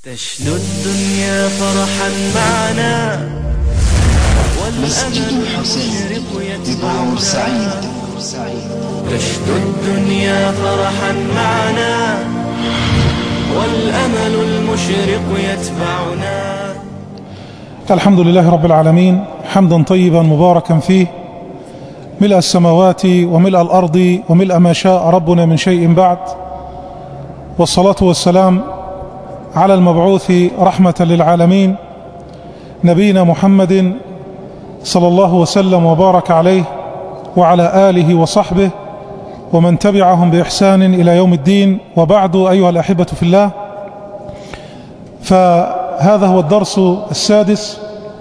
تشنو الدنيا فرحا معنا مسجد والأمل الحسين المشرق ببعور سعيد يتبعنا تشنو الدنيا فرحا معنا والأمل المشرق يتبعنا الحمد لله رب العالمين حمدا طيبا مباركا فيه ملء السماوات وملء الأرض وملء ما شاء ربنا من شيء بعد والصلاة والسلام على المبعوث رحمة للعالمين نبينا محمد صلى الله وسلم وبارك عليه وعلى آله وصحبه ومن تبعهم بإحسان إلى يوم الدين وبعد أيها الأحبة في الله فهذا هو الدرس السادس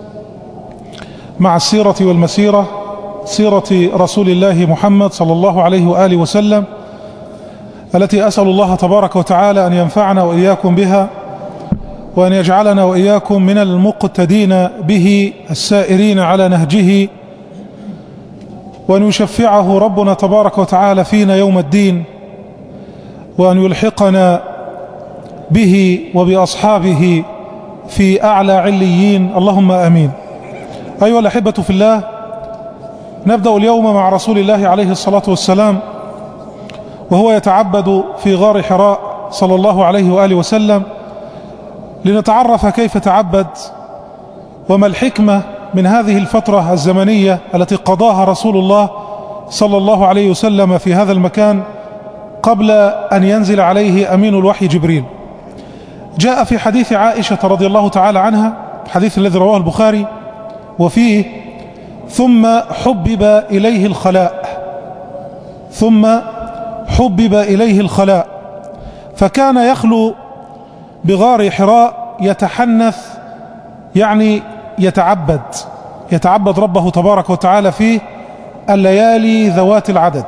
مع السيرة والمسيرة سيرة رسول الله محمد صلى الله عليه وآله وسلم التي أسأل الله تبارك وتعالى أن ينفعنا وإياكم بها وأن يجعلنا وإياكم من المقتدين به السائرين على نهجه وأن يشفعه ربنا تبارك وتعالى فينا يوم الدين وأن يلحقنا به وبأصحابه في أعلى عليين اللهم آمين أيها الأحبة في الله نبدأ اليوم مع رسول الله عليه الصلاة والسلام وهو يتعبد في غار حراء صلى الله عليه وآله وسلم لنتعرف كيف تعبد وما الحكمة من هذه الفترة الزمنية التي قضاها رسول الله صلى الله عليه وسلم في هذا المكان قبل أن ينزل عليه أمين الوحي جبريل جاء في حديث عائشة رضي الله تعالى عنها الحديث الذي رواه البخاري وفيه ثم حبب إليه الخلاء ثم حبب إليه الخلاء فكان يخلو بغار حراء يتحنث يعني يتعبد يتعبد ربه تبارك وتعالى في الليالي ذوات العدد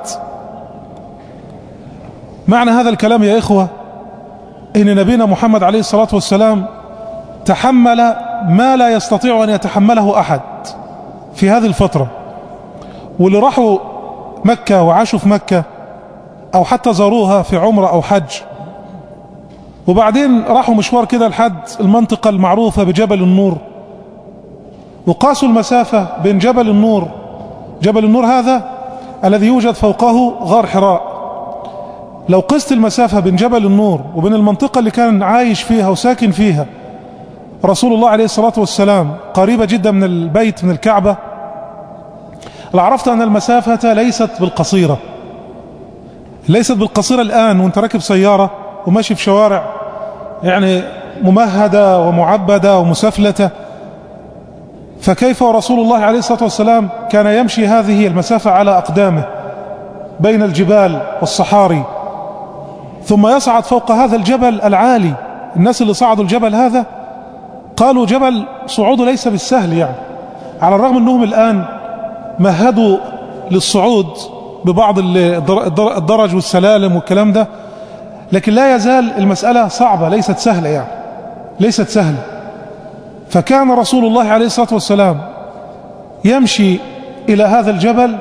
معنى هذا الكلام يا إخوة إن نبينا محمد عليه الصلاة والسلام تحمل ما لا يستطيع أن يتحمله أحد في هذه الفترة واللي راحوا مكة وعاشوا في مكة أو حتى زاروها في عمرة أو حج وبعدين راحوا مشوار كده لحد المنطقة المعروفة بجبل النور وقاسوا المسافة بين جبل النور جبل النور هذا الذي يوجد فوقه غار حراء لو قست المسافة بين جبل النور وبين المنطقة اللي كان عايش فيها وساكن فيها رسول الله عليه الصلاة والسلام قريبة جدا من البيت من الكعبة لعرفت أن المسافة ليست بالقصيرة ليست بالقصيرة الآن وانت راكب سيارة وماشي في شوارع يعني ممهدة ومعبدة ومسفلتة فكيف رسول الله عليه الصلاة والسلام كان يمشي هذه المسافة على أقدامه بين الجبال والصحاري ثم يصعد فوق هذا الجبل العالي الناس اللي صعدوا الجبل هذا قالوا جبل صعوده ليس بالسهل يعني على الرغم أنهم الآن مهدوا للصعود ببعض الدرج والسلالم والكلام ده لكن لا يزال المسألة صعبة ليست سهلة يعني ليست سهلة فكان رسول الله عليه الصلاة والسلام يمشي إلى هذا الجبل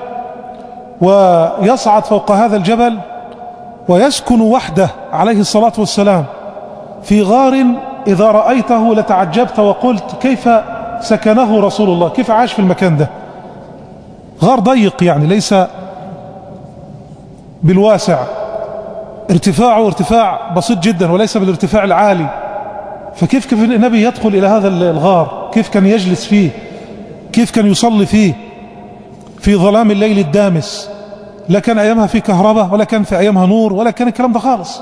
ويصعد فوق هذا الجبل ويسكن وحده عليه الصلاة والسلام في غار إذا رأيته لتعجبت وقلت كيف سكنه رسول الله كيف عاش في المكان ده غار ضيق يعني ليس بالواسع ارتفاعه ارتفاع بسيط جدا وليس بالارتفاع العالي فكيف كيف النبي يدخل إلى هذا الغار كيف كان يجلس فيه كيف كان يصلي فيه في ظلام الليل الدامس لا كان أيامها في كهرباء ولا كان في أيامها نور ولا كان الكلام ده خالص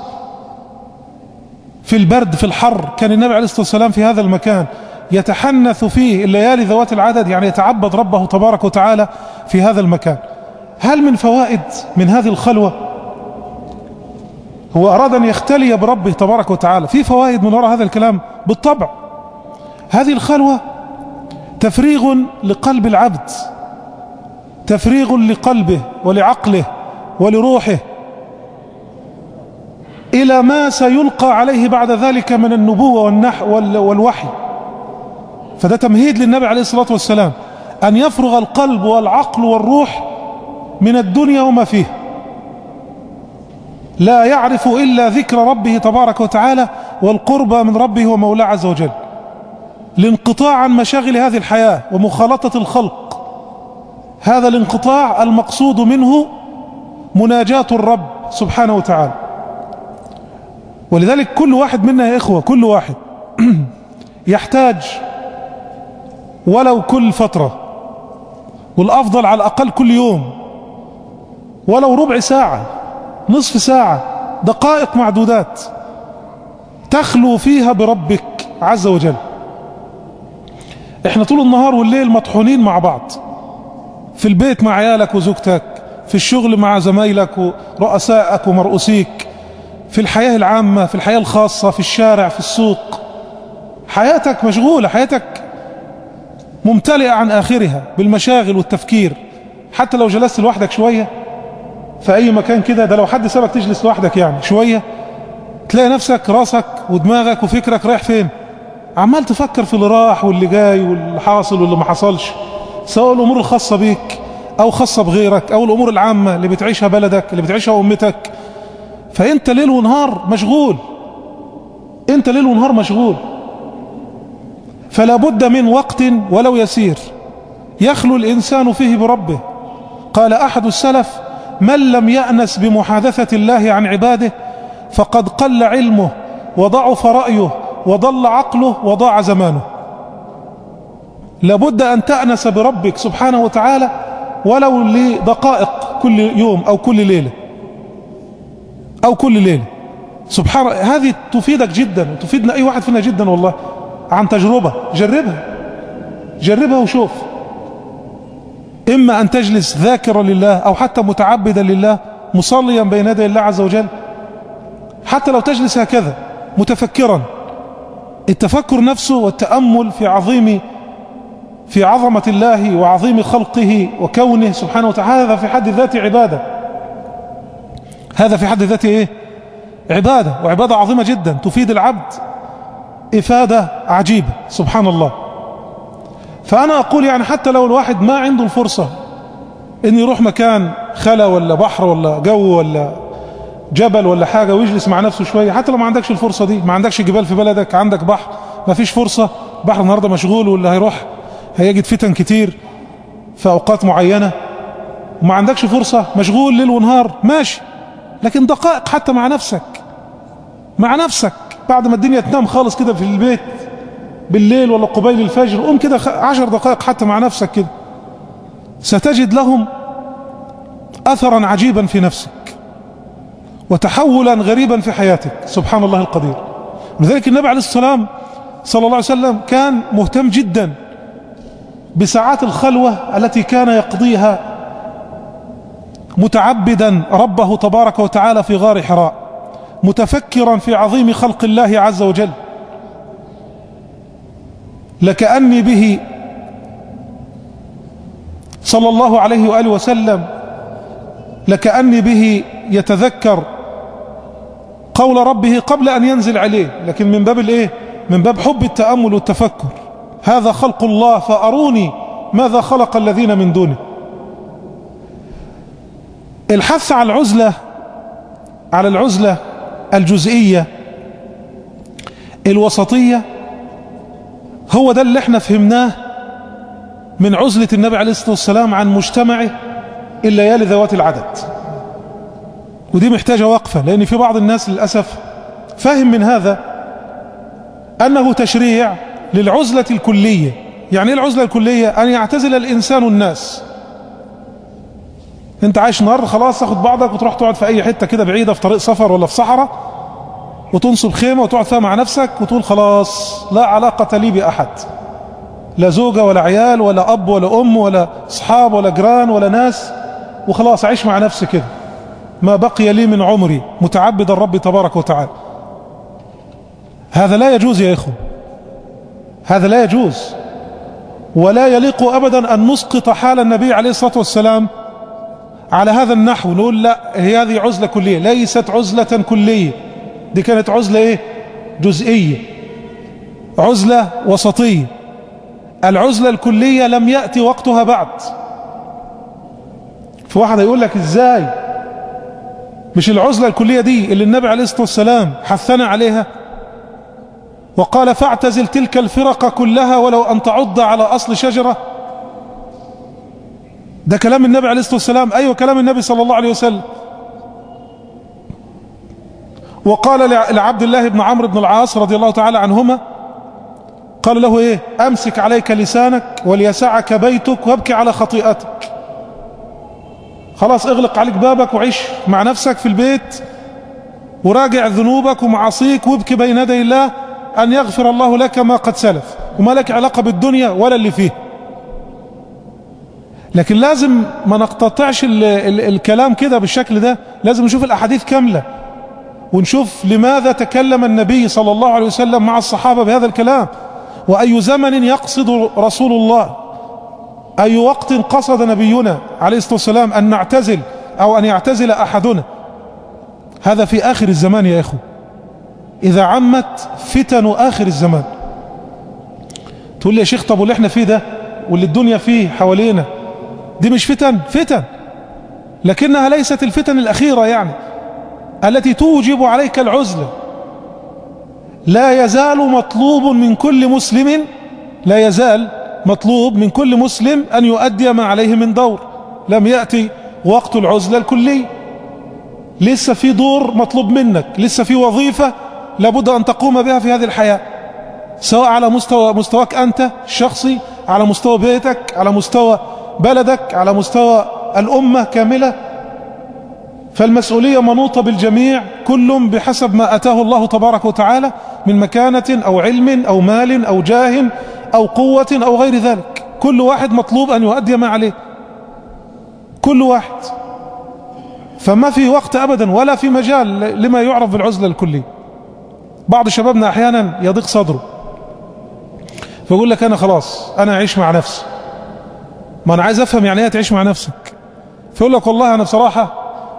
في البرد في الحر كان النبي عليه الصلاة والسلام في هذا المكان يتحنث فيه الليالي ذوات العدد يعني يتعبد ربه تبارك وتعالى في هذا المكان هل من فوائد من هذه الخلوة هو أراد أن يختلي بربه تبارك وتعالى في فوائد من وراء هذا الكلام بالطبع هذه الخلوة تفريغ لقلب العبد تفريغ لقلبه ولعقله ولروحه إلى ما سيلقى عليه بعد ذلك من النبوة والنحو والوحي فده تمهيد للنبي عليه الصلاة والسلام أن يفرغ القلب والعقل والروح من الدنيا وما فيه لا يعرف إلا ذكر ربه تبارك وتعالى والقربى من ربه ومولاه عز وجل الانقطاع عن مشاغل هذه الحياة ومخالطة الخلق هذا الانقطاع المقصود منه مناجاة الرب سبحانه وتعالى ولذلك كل واحد منا يا إخوة كل واحد يحتاج ولو كل فترة والأفضل على الأقل كل يوم ولو ربع ساعة نصف ساعة دقائق معدودات تخلو فيها بربك عز وجل احنا طول النهار والليل مطحونين مع بعض في البيت مع عيالك وزوجتك في الشغل مع زمايلك ورؤسائك ومرؤوسيك في الحياة العامة في الحياة الخاصة في الشارع في السوق حياتك مشغولة حياتك ممتلئة عن آخرها بالمشاغل والتفكير حتى لو جلست لوحدك شوية في أي مكان كده ده لو حد سابك تجلس لوحدك يعني شوية تلاقي نفسك راسك ودماغك وفكرك رايح فين عمال تفكر في اللي راح واللي جاي واللي حاصل واللي ما حصلش سواء الأمور الخاصة بيك أو خاصة بغيرك أو الأمور العامة اللي بتعيشها بلدك اللي بتعيشها أمتك فأنت ليل ونهار مشغول أنت ليل ونهار مشغول فلا بد من وقت ولو يسير يخلو الإنسان فيه بربه قال أحد السلف من لم يأنس بمحادثة الله عن عباده فقد قل علمه وضعف رأيه وضل عقله وضاع زمانه لابد أن تأنس بربك سبحانه وتعالى ولو لدقائق كل يوم أو كل ليلة أو كل ليلة سبحان هذه تفيدك جدا وتفيدنا أي واحد فينا جدا والله عن تجربة جربها جربها وشوف إما أن تجلس ذاكرا لله أو حتى متعبدا لله مصليا بين يدي الله عز وجل حتى لو تجلس هكذا متفكرا التفكر نفسه والتأمل في عظيم في عظمة الله وعظيم خلقه وكونه سبحانه وتعالى هذا في حد ذاته عبادة هذا في حد ذاته ايه عبادة وعبادة عظيمة جدا تفيد العبد إفادة عجيبة سبحان الله فأنا أقول يعني حتى لو الواحد ما عنده الفرصة إن يروح مكان خلا ولا بحر ولا جو ولا جبل ولا حاجة ويجلس مع نفسه شوية حتى لو ما عندكش الفرصة دي ما عندكش جبال في بلدك عندك بحر ما فيش فرصة بحر النهاردة مشغول واللي هيروح هيجد فتن كتير في أوقات معينة وما عندكش فرصة مشغول ليل ونهار ماشي لكن دقائق حتى مع نفسك مع نفسك بعد ما الدنيا تنام خالص كده في البيت بالليل ولا قبيل الفجر قوم كده عشر دقائق حتى مع نفسك كده ستجد لهم أثرا عجيبا في نفسك وتحولا غريبا في حياتك سبحان الله القدير لذلك النبي عليه السلام صلى الله عليه وسلم كان مهتم جدا بساعات الخلوة التي كان يقضيها متعبدا ربه تبارك وتعالى في غار حراء متفكرا في عظيم خلق الله عز وجل لكأني به صلى الله عليه وآله وسلم لكأني به يتذكر قول ربه قبل أن ينزل عليه لكن من باب الايه من باب حب التأمل والتفكر هذا خلق الله فأروني ماذا خلق الذين من دونه الحث على العزلة على العزلة الجزئية الوسطية هو ده اللي احنا فهمناه من عزلة النبي عليه الصلاة والسلام عن مجتمعه الليالي ذوات العدد ودي محتاجة وقفة لأن في بعض الناس للأسف فاهم من هذا أنه تشريع للعزلة الكلية يعني ايه العزلة الكلية أن يعتزل الإنسان الناس انت عايش نهار خلاص تاخد بعضك وتروح تقعد في اي حتة كده بعيدة في طريق سفر ولا في صحراء وتنصب خيمة وتقعد فيها مع نفسك وتقول خلاص لا علاقة لي بأحد لا زوجة ولا عيال ولا أب ولا أم ولا أصحاب ولا جيران ولا ناس وخلاص عيش مع نفسي كده ما بقي لي من عمري متعبد الرب تبارك وتعالى هذا لا يجوز يا إخوة هذا لا يجوز ولا يليق أبدا أن نسقط حال النبي عليه الصلاة والسلام على هذا النحو نقول لا هي هذه عزلة كلية ليست عزلة كلية دي كانت عزلة ايه جزئية عزلة وسطية العزلة الكلية لم يأتي وقتها بعد في واحد يقول لك ازاي مش العزلة الكلية دي اللي النبي عليه الصلاة والسلام حثنا عليها وقال فاعتزل تلك الفرق كلها ولو أن تعض على أصل شجرة ده كلام النبي عليه الصلاة والسلام أيوة كلام النبي صلى الله عليه وسلم وقال لعبد الله بن عمرو بن العاص رضي الله تعالى عنهما قال له ايه امسك عليك لسانك وليسعك بيتك وابكي على خطيئتك خلاص اغلق عليك بابك وعيش مع نفسك في البيت وراجع ذنوبك ومعاصيك وابكي بين يدي الله ان يغفر الله لك ما قد سلف وما لك علاقة بالدنيا ولا اللي فيه لكن لازم ما نقتطعش ال ال الكلام كده بالشكل ده لازم نشوف الاحاديث كاملة ونشوف لماذا تكلم النبي صلى الله عليه وسلم مع الصحابة بهذا الكلام وأي زمن يقصد رسول الله أي وقت قصد نبينا عليه الصلاة والسلام أن نعتزل أو أن يعتزل أحدنا هذا في آخر الزمان يا إخو إذا عمت فتن آخر الزمان تقول لي يا شيخ طب واللي احنا فيه ده واللي الدنيا فيه حوالينا دي مش فتن فتن لكنها ليست الفتن الأخيرة يعني التي توجب عليك العزلة لا يزال مطلوب من كل مسلم لا يزال مطلوب من كل مسلم أن يؤدي ما عليه من دور لم يأتي وقت العزلة الكلي لسه في دور مطلوب منك لسه في وظيفة لابد أن تقوم بها في هذه الحياة سواء على مستوى مستواك أنت الشخصي على مستوى بيتك على مستوى بلدك على مستوى الأمة كاملة فالمسؤولية منوطة بالجميع كل بحسب ما أتاه الله تبارك وتعالى من مكانة أو علم أو مال أو جاه أو قوة أو غير ذلك كل واحد مطلوب أن يؤدي ما عليه كل واحد فما في وقت أبدا ولا في مجال لما يعرف بالعزلة الكلي بعض شبابنا أحيانا يضيق صدره فيقول لك أنا خلاص أنا أعيش مع نفسي ما أنا عايز أفهم يعني ايه تعيش مع نفسك فيقول لك والله أنا بصراحة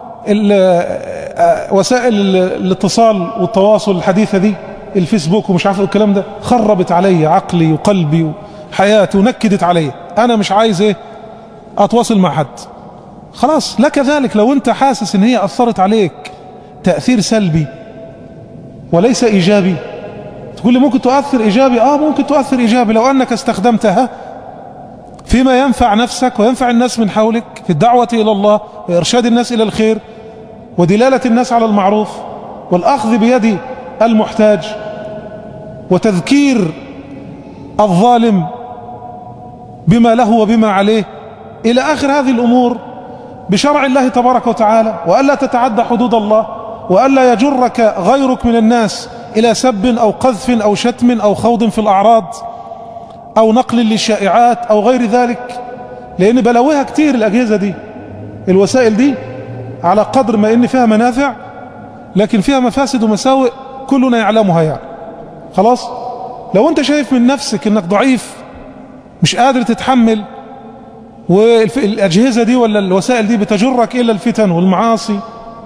وسائل الاتصال والتواصل الحديثة دي الفيسبوك ومش عارف الكلام ده خربت علي عقلي وقلبي وحياتي ونكدت علي انا مش عايز ايه اتواصل مع حد خلاص لك ذلك لو انت حاسس ان هي اثرت عليك تأثير سلبي وليس ايجابي تقول لي ممكن تؤثر ايجابي اه ممكن تؤثر ايجابي لو انك استخدمتها فيما ينفع نفسك وينفع الناس من حولك في الدعوة الى الله وارشاد الناس الى الخير ودلالة الناس على المعروف والاخذ بيد المحتاج وتذكير الظالم بما له وبما عليه إلى آخر هذه الأمور بشرع الله تبارك وتعالى وألا تتعدى حدود الله وألا يجرك غيرك من الناس إلى سب أو قذف أو شتم أو خوض في الأعراض أو نقل للشائعات أو غير ذلك لأن بلاويها كتير الأجهزة دي الوسائل دي على قدر ما إن فيها منافع لكن فيها مفاسد ومساوئ كلنا يعلمها يعني خلاص لو انت شايف من نفسك انك ضعيف مش قادر تتحمل والأجهزة دي ولا الوسائل دي بتجرك إلى الفتن والمعاصي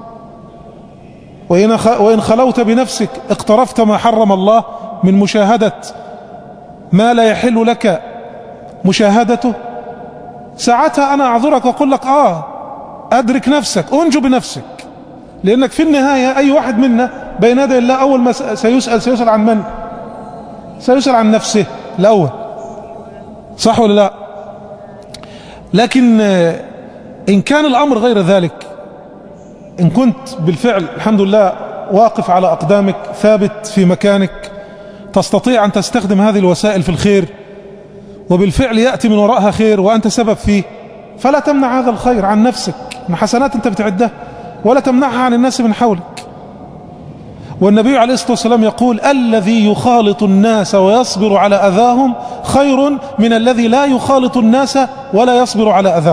وإن خلوت بنفسك اقترفت ما حرم الله من مشاهدة ما لا يحل لك مشاهدته ساعتها أنا أعذرك وأقول لك آه أدرك نفسك أنجو بنفسك لأنك في النهاية أي واحد منا بين يدي الله أول ما سيسأل سيسأل عن من سيسأل عن نفسه الأول صح ولا لا لكن إن كان الأمر غير ذلك إن كنت بالفعل الحمد لله واقف على أقدامك ثابت في مكانك تستطيع أن تستخدم هذه الوسائل في الخير وبالفعل يأتي من وراءها خير وأنت سبب فيه فلا تمنع هذا الخير عن نفسك من حسنات أنت بتعدها ولا تمنعها عن الناس من حولك والنبي عليه الصلاة والسلام يقول الذي يخالط الناس ويصبر على أذاهم خير من الذي لا يخالط الناس ولا يصبر على أذاهم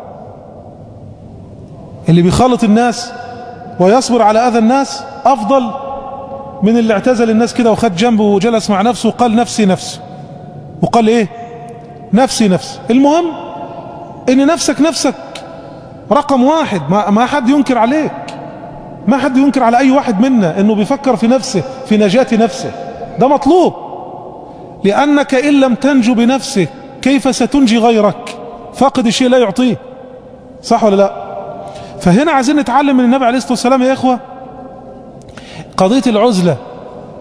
اللي بيخالط الناس ويصبر على أذى الناس أفضل من اللي اعتزل الناس كده وخد جنبه وجلس مع نفسه وقال نفسي نفسي وقال ايه نفسي نفسي المهم ان نفسك نفسك رقم واحد ما, ما حد ينكر عليك ما حد ينكر على اي واحد منا انه بيفكر في نفسه في نجاة نفسه ده مطلوب لانك ان لم تنجو بنفسك كيف ستنجي غيرك فاقد الشيء لا يعطيه صح ولا لا فهنا عايزين نتعلم من النبي عليه الصلاة والسلام يا اخوة قضية العزلة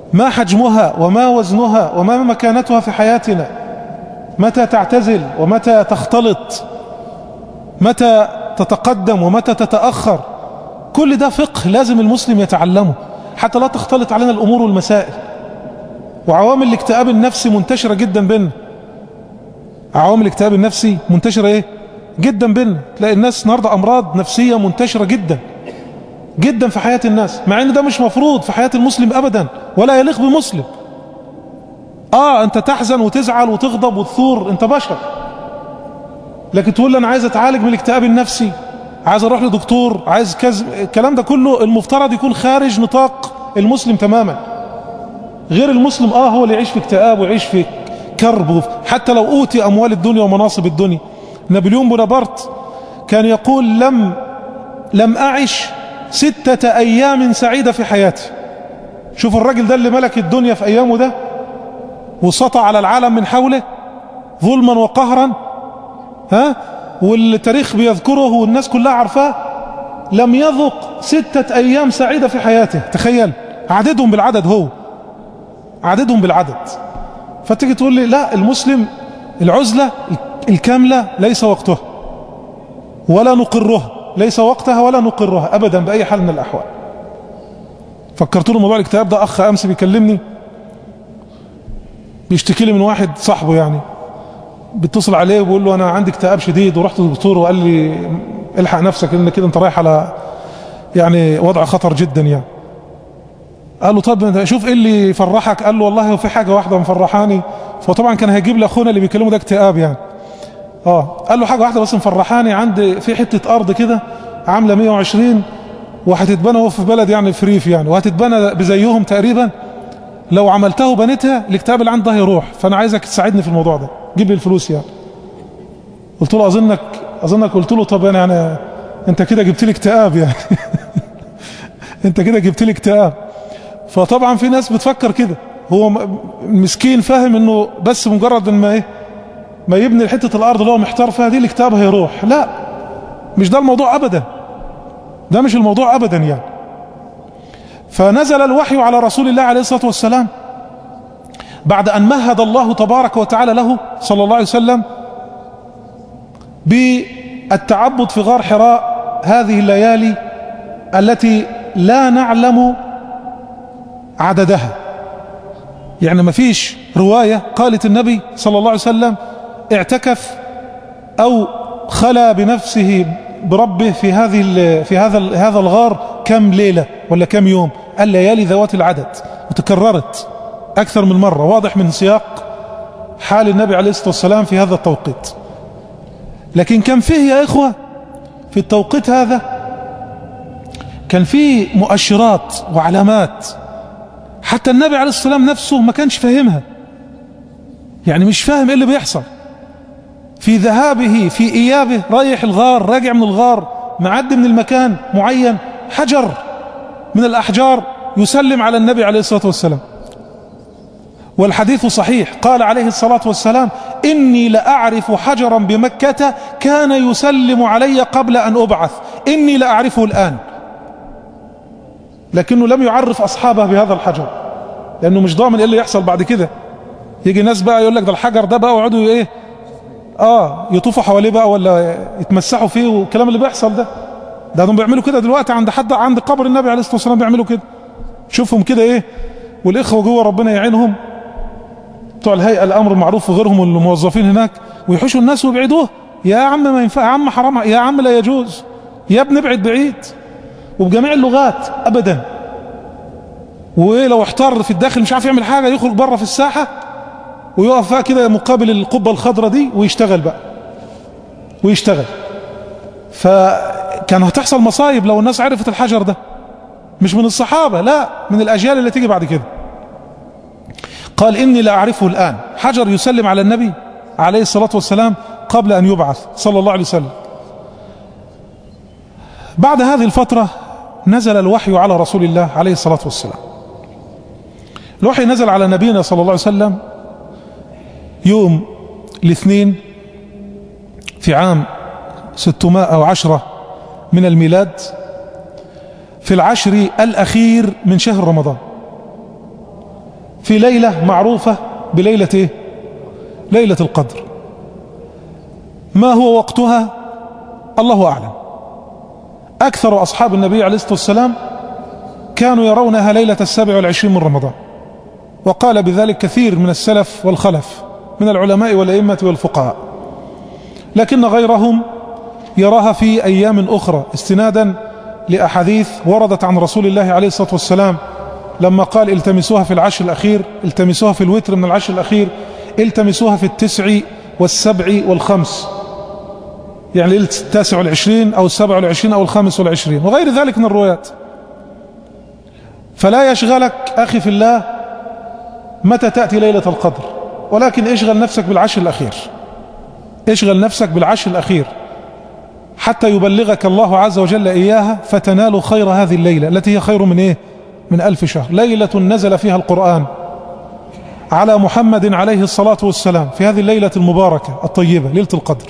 ما حجمها وما وزنها وما مكانتها في حياتنا متى تعتزل ومتى تختلط متى تتقدم ومتى تتأخر كل ده فقه لازم المسلم يتعلمه حتى لا تختلط علينا الأمور والمسائل وعوامل الاكتئاب النفسي منتشرة جدا بينا عوامل الاكتئاب النفسي منتشرة ايه جدا بينا تلاقي الناس النهارده امراض نفسية منتشرة جدا جدا في حياة الناس مع ان ده مش مفروض في حياة المسلم ابدا ولا يليق بمسلم اه انت تحزن وتزعل وتغضب وتثور انت بشر لكن تقول لي انا عايز اتعالج من الاكتئاب النفسي عايز اروح لدكتور عايز كذا الكلام ده كله المفترض يكون خارج نطاق المسلم تماما غير المسلم اه هو اللي يعيش في اكتئاب ويعيش في كرب حتى لو اوتي اموال الدنيا ومناصب الدنيا نابليون بونابرت كان يقول لم لم اعش ستة ايام سعيدة في حياتي شوف الراجل ده اللي ملك الدنيا في ايامه ده وسطع على العالم من حوله ظلما وقهرا ها والتاريخ بيذكره والناس كلها عارفاه لم يذق ستة ايام سعيدة في حياته تخيل عددهم بالعدد هو عددهم بالعدد فتيجي تقول لي لا المسلم العزلة الكاملة ليس وقتها ولا نقرها ليس وقتها ولا نقرها أبدا بأي حال من الأحوال فكرت له موضوع الاكتئاب ده أخ أمس بيكلمني بيشتكي لي من واحد صاحبه يعني بيتصل عليه وبيقول له أنا عندي اكتئاب شديد ورحت للدكتور وقال لي الحق نفسك لأن كده أنت رايح على يعني وضع خطر جدا يعني قال له طب انت شوف ايه اللي يفرحك قال له والله في حاجة واحدة مفرحاني فطبعا كان هيجيب لاخونا اللي بيكلمه ده اكتئاب يعني اه قال له حاجة واحدة بس مفرحاني عندي في حتة ارض كده عاملة 120 وهتتبنى هو في بلد يعني في ريف يعني وهتتبنى بزيهم تقريبا لو عملتها وبنيتها الاكتئاب اللي عندي ده هيروح فانا عايزك تساعدني في الموضوع ده جيب لي الفلوس يعني قلت له اظنك اظنك قلت له طب انا يعني انت كده جبت لي اكتئاب يعني انت كده جبت لي اكتئاب فطبعا في ناس بتفكر كده هو مسكين فاهم انه بس مجرد ان ما ايه ما يبني حتة الارض اللي هو محتار فيها دي الاكتئاب هيروح لا مش ده الموضوع ابدا ده مش الموضوع ابدا يعني فنزل الوحي على رسول الله عليه الصلاة والسلام بعد ان مهد الله تبارك وتعالى له صلى الله عليه وسلم بالتعبد في غار حراء هذه الليالي التي لا نعلم عددها يعني ما فيش رواية قالت النبي صلى الله عليه وسلم اعتكف او خلى بنفسه بربه في هذه في هذا هذا الغار كم ليلة ولا كم يوم الليالي ذوات العدد وتكررت اكثر من مرة واضح من سياق حال النبي عليه الصلاة والسلام في هذا التوقيت لكن كان فيه يا اخوة في التوقيت هذا كان فيه مؤشرات وعلامات حتى النبي عليه الصلاة والسلام نفسه ما كانش فاهمها يعني مش فاهم ايه اللي بيحصل في ذهابه في ايابه رايح الغار راجع من الغار معدي من المكان معين حجر من الاحجار يسلم على النبي عليه الصلاة والسلام والحديث صحيح قال عليه الصلاة والسلام إني لأعرف حجرا بمكة كان يسلم علي قبل أن أبعث إني لأعرفه الآن لكنه لم يعرف أصحابه بهذا الحجر لأنه مش ضامن إيه اللي يحصل بعد كده يجي ناس بقى يقول لك ده الحجر ده بقى ويقعدوا إيه آه يطوفوا حواليه بقى ولا يتمسحوا فيه والكلام اللي بيحصل ده ده هم بيعملوا كده دلوقتي عند حد عند قبر النبي عليه الصلاة والسلام بيعملوا كده شوفهم كده إيه والإخوة جوه ربنا يعينهم بتوع الهيئة الأمر المعروف وغيرهم الموظفين هناك ويحوشوا الناس ويبعدوه يا عم ما ينفع يا عم حرام يا عم لا يجوز يا ابني ابعد بعيد وبجميع اللغات ابدا ولو احتار في الداخل مش عارف يعمل حاجة يخرج بره في الساحة ويقف فيها كده مقابل القبة الخضراء دي ويشتغل بقى ويشتغل فكان هتحصل مصايب لو الناس عرفت الحجر ده مش من الصحابة لا من الأجيال اللي تيجي بعد كده قال إني لا أعرفه الآن حجر يسلم على النبي عليه الصلاة والسلام قبل أن يبعث صلى الله عليه وسلم بعد هذه الفترة نزل الوحي على رسول الله عليه الصلاة والسلام الوحي نزل على نبينا صلى الله عليه وسلم يوم الاثنين في عام 610 من الميلاد في العشر الأخير من شهر رمضان في ليلة معروفة بليلة ايه ليلة القدر ما هو وقتها الله أعلم أكثر أصحاب النبي عليه الصلاة والسلام كانوا يرونها ليلة السابع والعشرين من رمضان وقال بذلك كثير من السلف والخلف من العلماء والأئمة والفقهاء لكن غيرهم يراها في أيام أخرى استنادا لأحاديث وردت عن رسول الله عليه الصلاة والسلام لما قال التمسوها في العشر الأخير التمسوها في الوتر من العشر الأخير التمسوها في التسع والسبع والخمس يعني ليلة التاسع والعشرين أو السبع والعشرين أو الخامس والعشرين وغير ذلك من الروايات فلا يشغلك أخي في الله متى تأتي ليلة القدر ولكن اشغل نفسك بالعشر الأخير اشغل نفسك بالعشر الأخير حتى يبلغك الله عز وجل إياها فتنال خير هذه الليلة التي هي خير من إيه من ألف شهر ليلة نزل فيها القرآن على محمد عليه الصلاة والسلام في هذه الليلة المباركة الطيبة ليلة القدر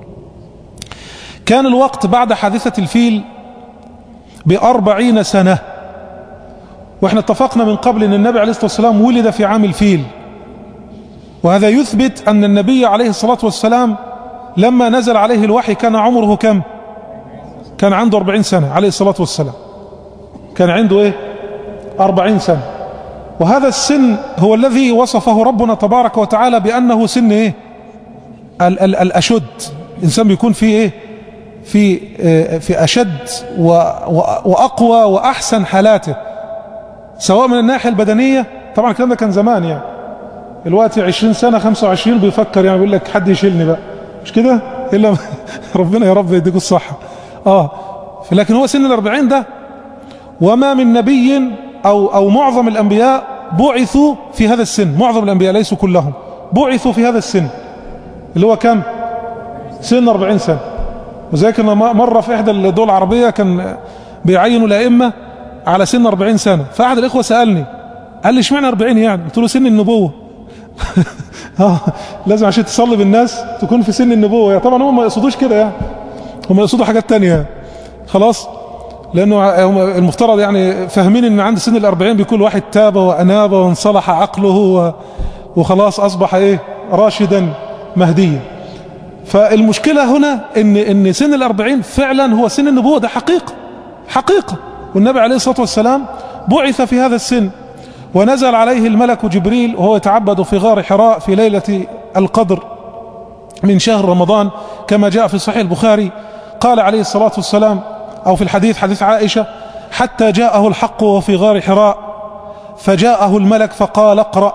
كان الوقت بعد حادثة الفيل بأربعين سنة واحنا اتفقنا من قبل ان النبي عليه الصلاة والسلام ولد في عام الفيل وهذا يثبت ان النبي عليه الصلاة والسلام لما نزل عليه الوحي كان عمره كم كان عنده أربعين سنة عليه الصلاة والسلام كان عنده ايه أربعين سنة وهذا السن هو الذي وصفه ربنا تبارك وتعالى بأنه سن ايه ال ال الأشد الإنسان بيكون فيه ايه في في أشد وأقوى وأحسن حالاته سواء من الناحية البدنية طبعا الكلام ده كان زمان يعني الوقت 20 سنة 25 بيفكر يعني بيقول لك حد يشيلني بقى مش كده إلا ربنا يا رب يديكوا الصحة اه لكن هو سن الأربعين ده وما من نبي أو, أو معظم الأنبياء بعثوا في هذا السن معظم الأنبياء ليسوا كلهم بعثوا في هذا السن اللي هو كم سن 40 سنة وذلك مرة في إحدى الدول العربية كان بيعينوا الأئمة على سن 40 سنة فأحد الإخوة سألني قال لي اشمعنى 40 يعني قلت له سن النبوة اه لازم عشان تصلي بالناس تكون في سن النبوة يعني طبعا هم ما يقصدوش كده يعني هم يقصدوا حاجات تانية خلاص لأنه المفترض يعني فاهمين ان عند سن الأربعين بيكون واحد تاب وأناب وانصلح عقله وخلاص أصبح ايه راشدا مهديا فالمشكلة هنا ان ان سن الأربعين فعلا هو سن النبوة ده حقيقة حقيقة والنبي عليه الصلاة والسلام بعث في هذا السن ونزل عليه الملك جبريل وهو يتعبد في غار حراء في ليلة القدر من شهر رمضان كما جاء في صحيح البخاري قال عليه الصلاة والسلام أو في الحديث حديث عائشة حتى جاءه الحق وهو في غار حراء فجاءه الملك فقال اقرأ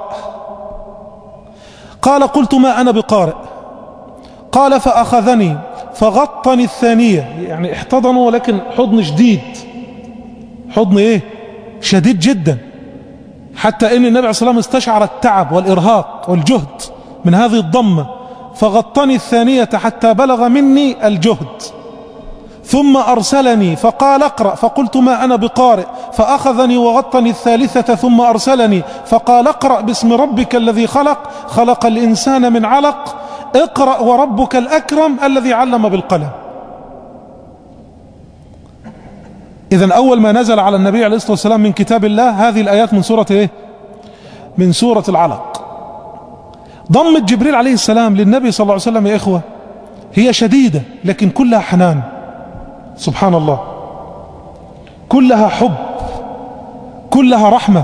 قال قلت ما أنا بقارئ قال فأخذني فغطني الثانية يعني احتضنوا ولكن حضن شديد حضن ايه شديد جدا حتى ان النبي عليه الصلاة والسلام استشعر التعب والإرهاق والجهد من هذه الضمة فغطني الثانية حتى بلغ مني الجهد ثم أرسلني فقال اقرأ فقلت ما أنا بقارئ فأخذني وغطني الثالثة ثم أرسلني فقال اقرأ باسم ربك الذي خلق خلق الإنسان من علق اقرأ وربك الأكرم الذي علم بالقلم إذا أول ما نزل على النبي عليه الصلاة والسلام من كتاب الله هذه الآيات من سورة إيه؟ من سورة العلق ضمة جبريل عليه السلام للنبي صلى الله عليه وسلم يا إخوة هي شديدة لكن كلها حنان سبحان الله كلها حب كلها رحمة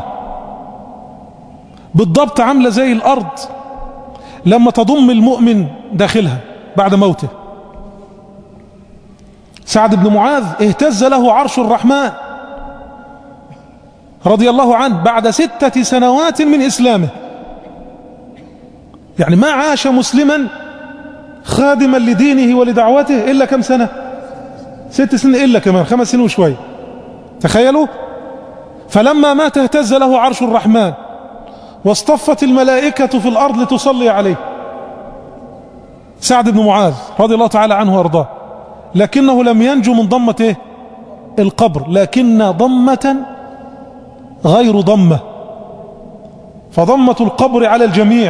بالضبط عاملة زي الأرض لما تضم المؤمن داخلها بعد موته سعد بن معاذ اهتز له عرش الرحمن رضي الله عنه بعد ستة سنوات من إسلامه يعني ما عاش مسلما خادما لدينه ولدعوته إلا كم سنة ست سنين إلا كمان خمس سنين وشوي تخيلوا فلما مات اهتز له عرش الرحمن واصطفت الملائكة في الأرض لتصلي عليه سعد بن معاذ رضي الله تعالى عنه وارضاه لكنه لم ينجو من ضمة إيه؟ القبر لكن ضمة غير ضمة فضمة القبر على الجميع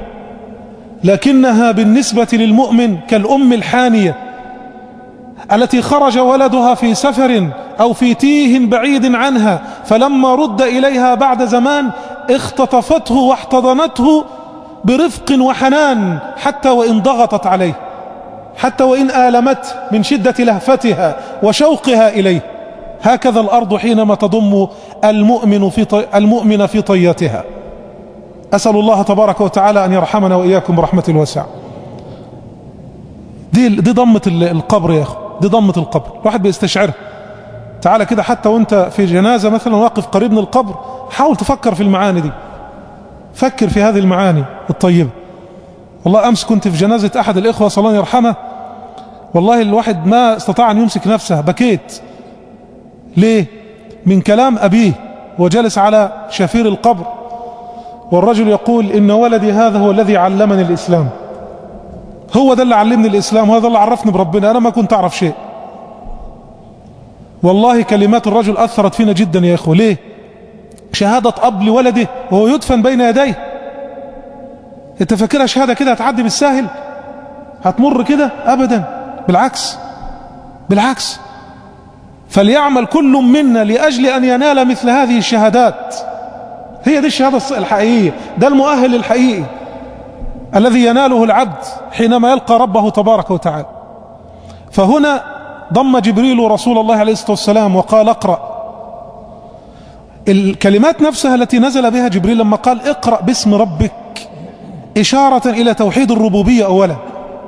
لكنها بالنسبة للمؤمن كالأم الحانية التي خرج ولدها في سفر أو في تيه بعيد عنها فلما رد إليها بعد زمان اختطفته واحتضنته برفق وحنان حتى وإن ضغطت عليه حتى وإن آلمت من شدة لهفتها وشوقها إليه هكذا الأرض حينما تضم المؤمن في طي... المؤمن في طياتها أسأل الله تبارك وتعالى أن يرحمنا وإياكم برحمة الواسعة دي دي ضمة القبر يا أخو دي ضمة القبر الواحد بيستشعرها تعالى كده حتى وانت في جنازة مثلا واقف قريب من القبر حاول تفكر في المعاني دي فكر في هذه المعاني الطيبة والله أمس كنت في جنازة أحد الإخوة صلى الله يرحمه والله الواحد ما استطاع أن يمسك نفسه بكيت ليه من كلام أبيه وجلس على شفير القبر والرجل يقول إن ولدي هذا هو الذي علمني الإسلام هو ده اللي علمني الإسلام وهذا اللي عرفني بربنا أنا ما كنت أعرف شيء والله كلمات الرجل أثرت فينا جدا يا إخوة ليه شهادة أب لولده وهو يدفن بين يديه انت فاكرها شهادة كده هتعدي بالساهل هتمر كده أبدا بالعكس بالعكس فليعمل كل منا لأجل أن ينال مثل هذه الشهادات هي دي الشهادة الحقيقية ده المؤهل الحقيقي الذي يناله العبد حينما يلقى ربه تبارك وتعالى فهنا ضم جبريل رسول الله عليه الصلاة والسلام وقال اقرأ الكلمات نفسها التي نزل بها جبريل لما قال اقرأ باسم ربك إشارة إلى توحيد الربوبية أولا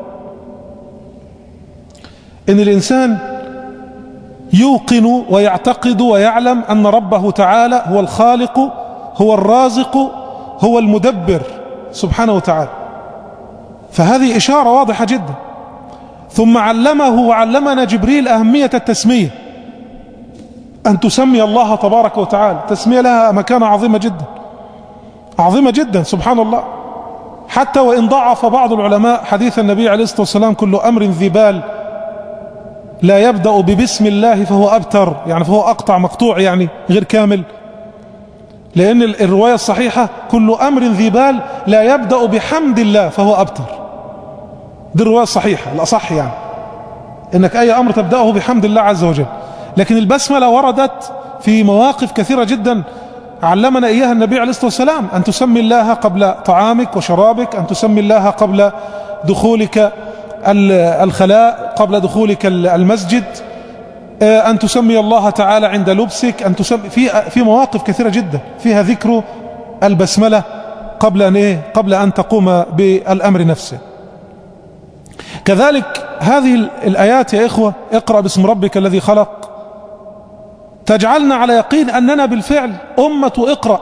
إن الإنسان يوقن ويعتقد ويعلم أن ربه تعالى هو الخالق هو الرازق هو المدبر سبحانه وتعالى فهذه إشارة واضحة جدا ثم علمه وعلمنا جبريل أهمية التسمية أن تسمي الله تبارك وتعالى تسمية لها مكانة عظيمة جدا عظيمة جدا سبحان الله حتى وإن ضعف بعض العلماء حديث النبي عليه الصلاة والسلام كل أمر ذي بال لا يبدأ ببسم الله فهو أبتر يعني فهو أقطع مقطوع يعني غير كامل لأن الرواية الصحيحة كل أمر ذي بال لا يبدأ بحمد الله فهو أبتر دي الرواية الصحيحة الأصح يعني إنك أي أمر تبدأه بحمد الله عز وجل لكن البسملة وردت في مواقف كثيرة جدا علمنا إياها النبي عليه الصلاة والسلام أن تسمي الله قبل طعامك وشرابك أن تسمي الله قبل دخولك الخلاء قبل دخولك المسجد أن تسمي الله تعالى عند لبسك أن تسمي في في مواقف كثيرة جدا فيها ذكر البسملة قبل أن إيه قبل أن تقوم بالأمر نفسه كذلك هذه الآيات يا إخوة اقرأ باسم ربك الذي خلق تجعلنا على يقين أننا بالفعل أمة اقرأ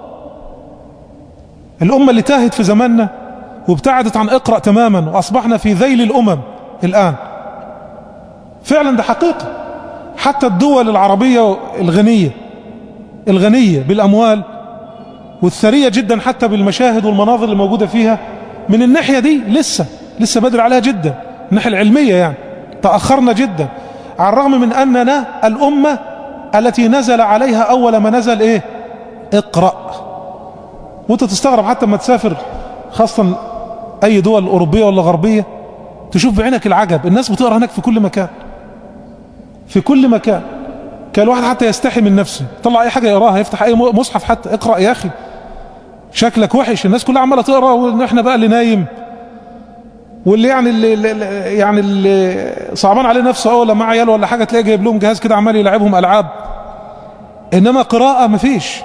الأمة اللي تاهت في زماننا وابتعدت عن اقرأ تماما وأصبحنا في ذيل الأمم الآن فعلا ده حقيقة حتى الدول العربية الغنية الغنية بالأموال والثرية جدا حتى بالمشاهد والمناظر اللي موجودة فيها من الناحية دي لسه لسه بدري عليها جدا الناحية العلمية يعني تأخرنا جدا على الرغم من أننا الأمة التي نزل عليها أول ما نزل إيه اقرأ وانت تستغرب حتى ما تسافر خاصة أي دول أوروبية ولا غربية تشوف بعينك العجب الناس بتقرأ هناك في كل مكان في كل مكان كان الواحد حتى يستحي من نفسه طلع أي حاجة يقراها يفتح أي مصحف حتى اقرأ يا أخي شكلك وحش الناس كلها عمالة تقرأ ونحن بقى اللي نايم واللي يعني اللي يعني اللي صعبان عليه نفسه اول لما عياله ولا حاجه تلاقيه جايب لهم جهاز كده عمال يلعبهم العاب انما قراءه مفيش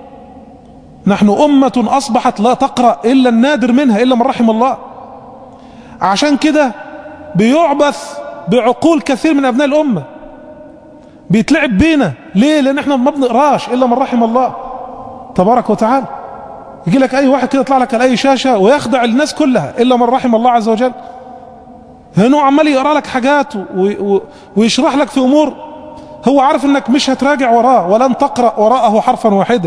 نحن امه اصبحت لا تقرا الا النادر منها الا من رحم الله عشان كده بيعبث بعقول كثير من ابناء الامه بيتلعب بينا ليه لان احنا ما بنقراش الا من رحم الله تبارك وتعالى يجي لك اي واحد كده يطلع لك على اي شاشه ويخدع الناس كلها الا من رحم الله عز وجل هنا عمال يقرا لك حاجات ويشرح لك في امور هو عارف انك مش هتراجع وراه ولن تقرا وراءه حرفا واحدا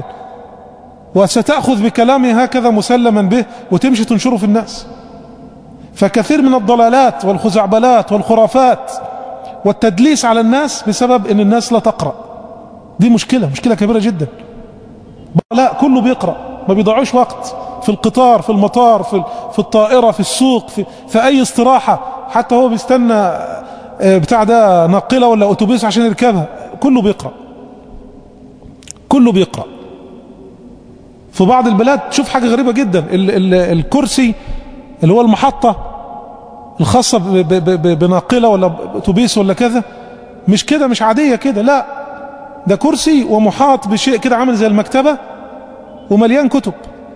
وستاخذ بكلامه هكذا مسلما به وتمشي تنشره في الناس فكثير من الضلالات والخزعبلات والخرافات والتدليس على الناس بسبب ان الناس لا تقرا دي مشكله مشكله كبيره جدا لا كله بيقرا ما بيضيعوش وقت في القطار في المطار في في الطائرة في السوق في, في أي استراحة حتى هو بيستنى بتاع ده ناقلة ولا أتوبيس عشان يركبها كله بيقرأ كله بيقرأ في بعض البلاد تشوف حاجة غريبة جدا ال ال الكرسي اللي هو المحطة الخاصة ب- ب- ب- بناقلة ولا اتوبيس ولا كذا مش كده مش عادية كده لا ده كرسي ومحاط بشيء كده عامل زي المكتبة ومليان كتب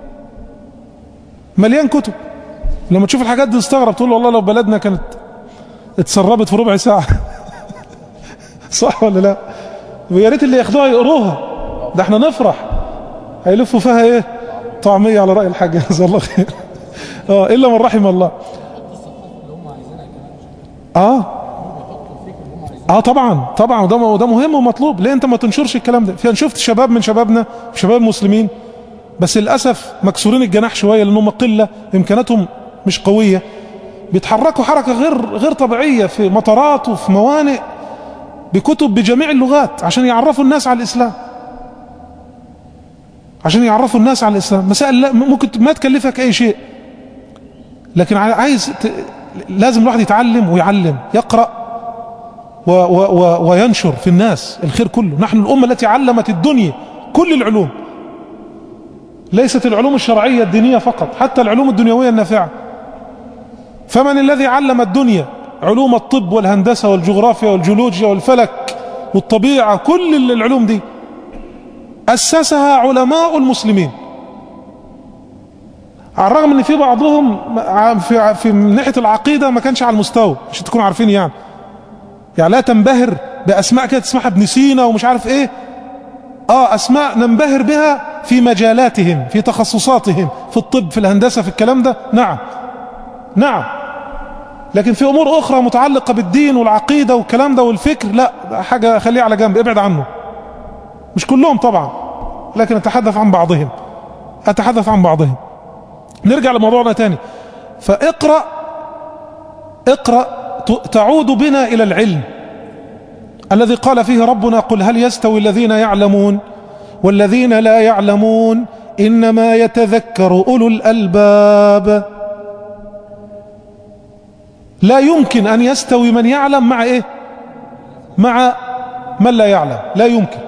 مليان كتب لما تشوف الحاجات دي تستغرب تقول والله لو بلدنا كانت اتسربت في ربع ساعة صح ولا لا ويا ريت اللي ياخدوها يقروها ده احنا نفرح هيلفوا فيها ايه طعمية على رأي الحاج جزاه الله خير اه الا من رحم الله اه اه طبعا طبعا وده وده مهم ومطلوب ليه انت ما تنشرش الكلام ده فانا شفت شباب من شبابنا شباب المسلمين بس للاسف مكسورين الجناح شويه لانهم قله امكاناتهم مش قويه بيتحركوا حركه غير غير طبيعيه في مطارات وفي موانئ بكتب بجميع اللغات عشان يعرفوا الناس على الاسلام عشان يعرفوا الناس على الاسلام مسائل لا ممكن ما تكلفك اي شيء لكن عايز ت... لازم الواحد يتعلم ويعلم يقرأ و و و وينشر في الناس الخير كله نحن الأمة التي علمت الدنيا كل العلوم ليست العلوم الشرعية الدينية فقط حتى العلوم الدنيوية النافعة فمن الذي علم الدنيا علوم الطب والهندسة والجغرافيا والجيولوجيا والفلك والطبيعة كل العلوم دي أسسها علماء المسلمين على الرغم ان في بعضهم في في من ناحيه العقيده ما كانش على المستوى عشان تكونوا عارفين يعني يعني لا تنبهر باسماء كده تسمعها ابن سينا ومش عارف ايه اه اسماء ننبهر بها في مجالاتهم في تخصصاتهم في الطب في الهندسه في الكلام ده نعم نعم لكن في امور اخرى متعلقه بالدين والعقيده والكلام ده والفكر لا حاجه خليها على جنب ابعد عنه مش كلهم طبعا لكن اتحدث عن بعضهم اتحدث عن بعضهم نرجع لموضوعنا تاني فاقرأ اقرأ تعود بنا إلى العلم الذي قال فيه ربنا قل هل يستوي الذين يعلمون والذين لا يعلمون إنما يتذكر أولو الألباب لا يمكن أن يستوي من يعلم مع إيه مع من لا يعلم لا يمكن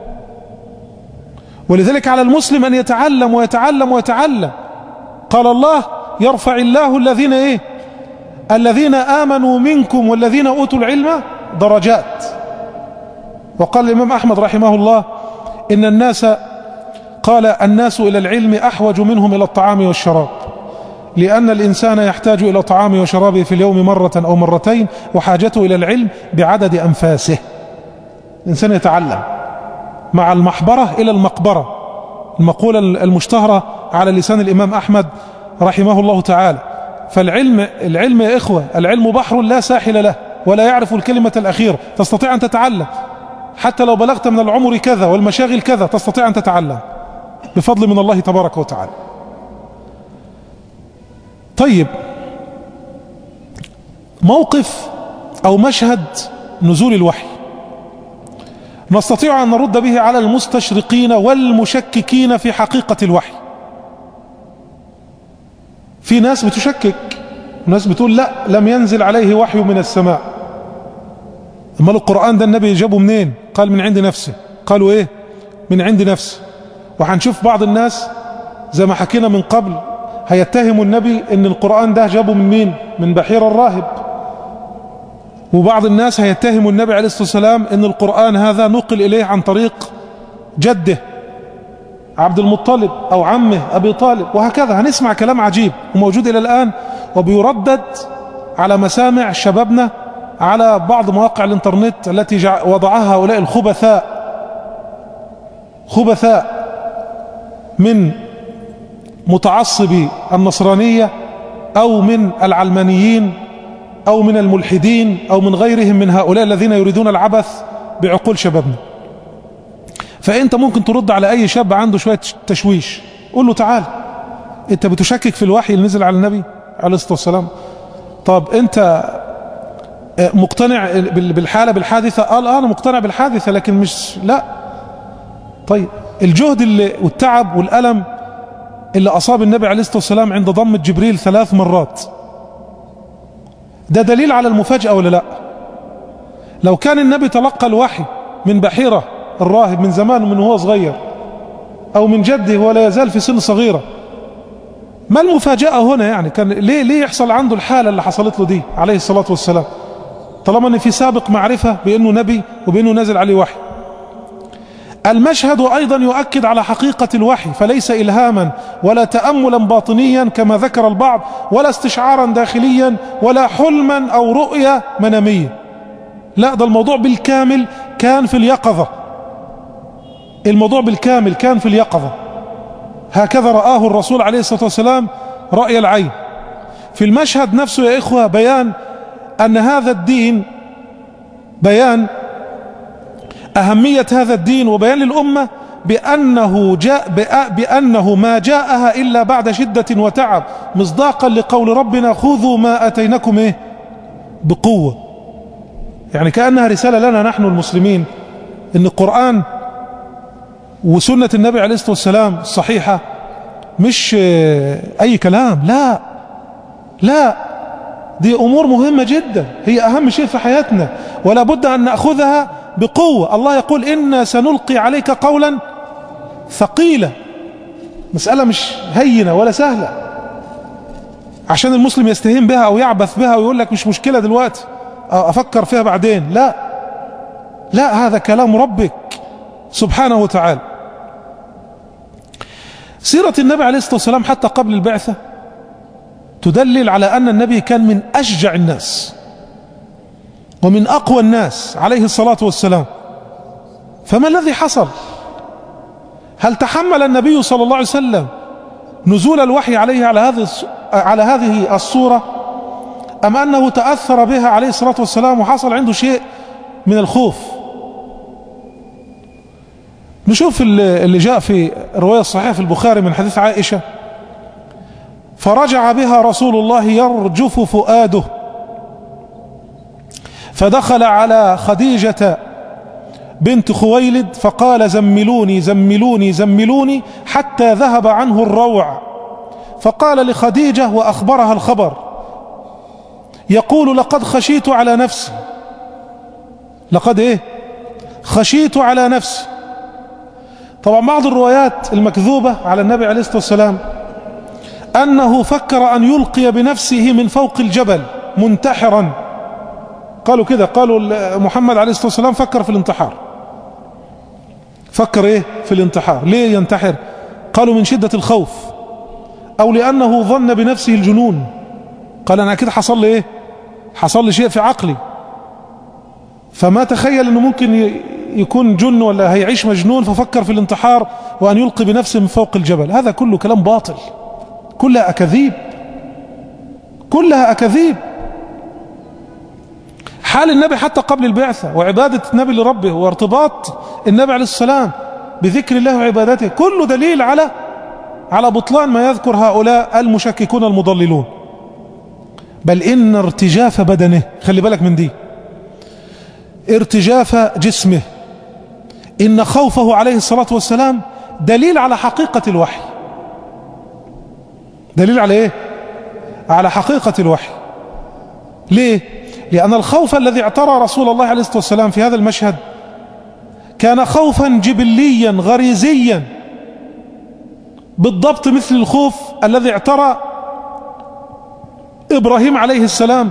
ولذلك على المسلم أن يتعلم ويتعلم ويتعلم قال الله يرفع الله الذين ايه الذين آمنوا منكم والذين أوتوا العلم درجات وقال الإمام أحمد رحمه الله إن الناس قال الناس إلى العلم أحوج منهم إلى الطعام والشراب لأن الإنسان يحتاج إلى طعامه وشرابه في اليوم مرة أو مرتين وحاجته إلى العلم بعدد أنفاسه الإنسان يتعلم مع المحبرة إلى المقبرة المقولة المشتهرة على لسان الإمام أحمد رحمه الله تعالى فالعلم العلم يا إخوة العلم بحر لا ساحل له ولا يعرف الكلمة الأخيرة تستطيع أن تتعلم حتى لو بلغت من العمر كذا والمشاغل كذا تستطيع أن تتعلم بفضل من الله تبارك وتعالى طيب موقف أو مشهد نزول الوحي نستطيع أن نرد به على المستشرقين والمشككين في حقيقة الوحي في ناس بتشكك وناس بتقول لا لم ينزل عليه وحي من السماء اما القرآن ده النبي جابه منين قال من عند نفسه قالوا ايه من عند نفسه وهنشوف بعض الناس زي ما حكينا من قبل هيتهموا النبي ان القرآن ده جابه من مين من بحير الراهب وبعض الناس هيتهموا النبي عليه الصلاة والسلام ان القرآن هذا نقل اليه عن طريق جده عبد المطلب او عمه ابي طالب وهكذا هنسمع كلام عجيب وموجود الى الان وبيردد على مسامع شبابنا على بعض مواقع الانترنت التي وضعها هؤلاء الخبثاء خبثاء من متعصبي النصرانية او من العلمانيين او من الملحدين او من غيرهم من هؤلاء الذين يريدون العبث بعقول شبابنا فانت ممكن ترد على اي شاب عنده شوية تشويش قول له تعال انت بتشكك في الوحي اللي نزل على النبي عليه الصلاة والسلام طب انت مقتنع بالحالة بالحادثة قال اه انا مقتنع بالحادثة لكن مش لا طيب الجهد اللي والتعب والألم اللي أصاب النبي عليه الصلاة والسلام عند ضمة جبريل ثلاث مرات ده دليل على المفاجأة ولا لا لو كان النبي تلقى الوحي من بحيرة الراهب من زمان ومن هو صغير أو من جده ولا يزال في سن صغيرة ما المفاجأة هنا يعني كان ليه, ليه يحصل عنده الحالة اللي حصلت له دي عليه الصلاة والسلام طالما ان في سابق معرفة بأنه نبي وبأنه نازل عليه وحي المشهد أيضا يؤكد على حقيقة الوحي فليس إلهاما ولا تأملا باطنيا كما ذكر البعض ولا استشعارا داخليا ولا حلما أو رؤية منامية لا ده الموضوع بالكامل كان في اليقظة الموضوع بالكامل كان في اليقظة هكذا رآه الرسول عليه الصلاة والسلام رأي العين في المشهد نفسه يا إخوة بيان أن هذا الدين بيان أهمية هذا الدين وبيان للأمة بأنه, جاء بأنه ما جاءها إلا بعد شدة وتعب مصداقا لقول ربنا خذوا ما أتينكم إيه بقوة يعني كأنها رسالة لنا نحن المسلمين إن القرآن وسنة النبي عليه الصلاة والسلام الصحيحة مش أي كلام لا لا دي أمور مهمة جدا هي أهم شيء في حياتنا ولا بد أن نأخذها بقوة الله يقول إنا سنلقي عليك قولا ثقيلة مسألة مش هينة ولا سهلة عشان المسلم يستهين بها أو يعبث بها ويقول لك مش مشكلة دلوقتي أفكر فيها بعدين لا لا هذا كلام ربك سبحانه وتعالى سيرة النبي عليه الصلاة والسلام حتى قبل البعثة تدلل على أن النبي كان من أشجع الناس ومن أقوى الناس عليه الصلاة والسلام فما الذي حصل هل تحمل النبي صلى الله عليه وسلم نزول الوحي عليه على هذه على هذه الصورة أم أنه تأثر بها عليه الصلاة والسلام وحصل عنده شيء من الخوف نشوف اللي جاء في رواية الصحيحة في البخاري من حديث عائشة فرجع بها رسول الله يرجف فؤاده فدخل على خديجة بنت خويلد فقال زملوني زملوني زملوني حتى ذهب عنه الروع فقال لخديجة وأخبرها الخبر يقول لقد خشيت على نفسي لقد ايه خشيت على نفسي طبعا بعض الروايات المكذوبة على النبي عليه الصلاة والسلام أنه فكر أن يلقي بنفسه من فوق الجبل منتحرا قالوا كده قالوا محمد عليه الصلاة والسلام فكر في الانتحار فكر ايه في الانتحار ليه ينتحر قالوا من شدة الخوف او لانه ظن بنفسه الجنون قال انا اكيد حصل لي ايه حصل لي شيء في عقلي فما تخيل انه ممكن يكون جن ولا هيعيش مجنون ففكر في الانتحار وان يلقي بنفسه من فوق الجبل هذا كله كلام باطل كلها اكاذيب كلها اكاذيب حال النبي حتى قبل البعثة وعبادة النبي لربه وارتباط النبي عليه السلام بذكر الله وعبادته كله دليل على على بطلان ما يذكر هؤلاء المشككون المضللون بل إن ارتجاف بدنه خلي بالك من دي ارتجاف جسمه إن خوفه عليه الصلاة والسلام دليل على حقيقة الوحي دليل على ايه على حقيقة الوحي ليه لأن الخوف الذي اعترى رسول الله عليه الصلاة والسلام في هذا المشهد كان خوفا جبليا غريزيا بالضبط مثل الخوف الذي اعترى إبراهيم عليه السلام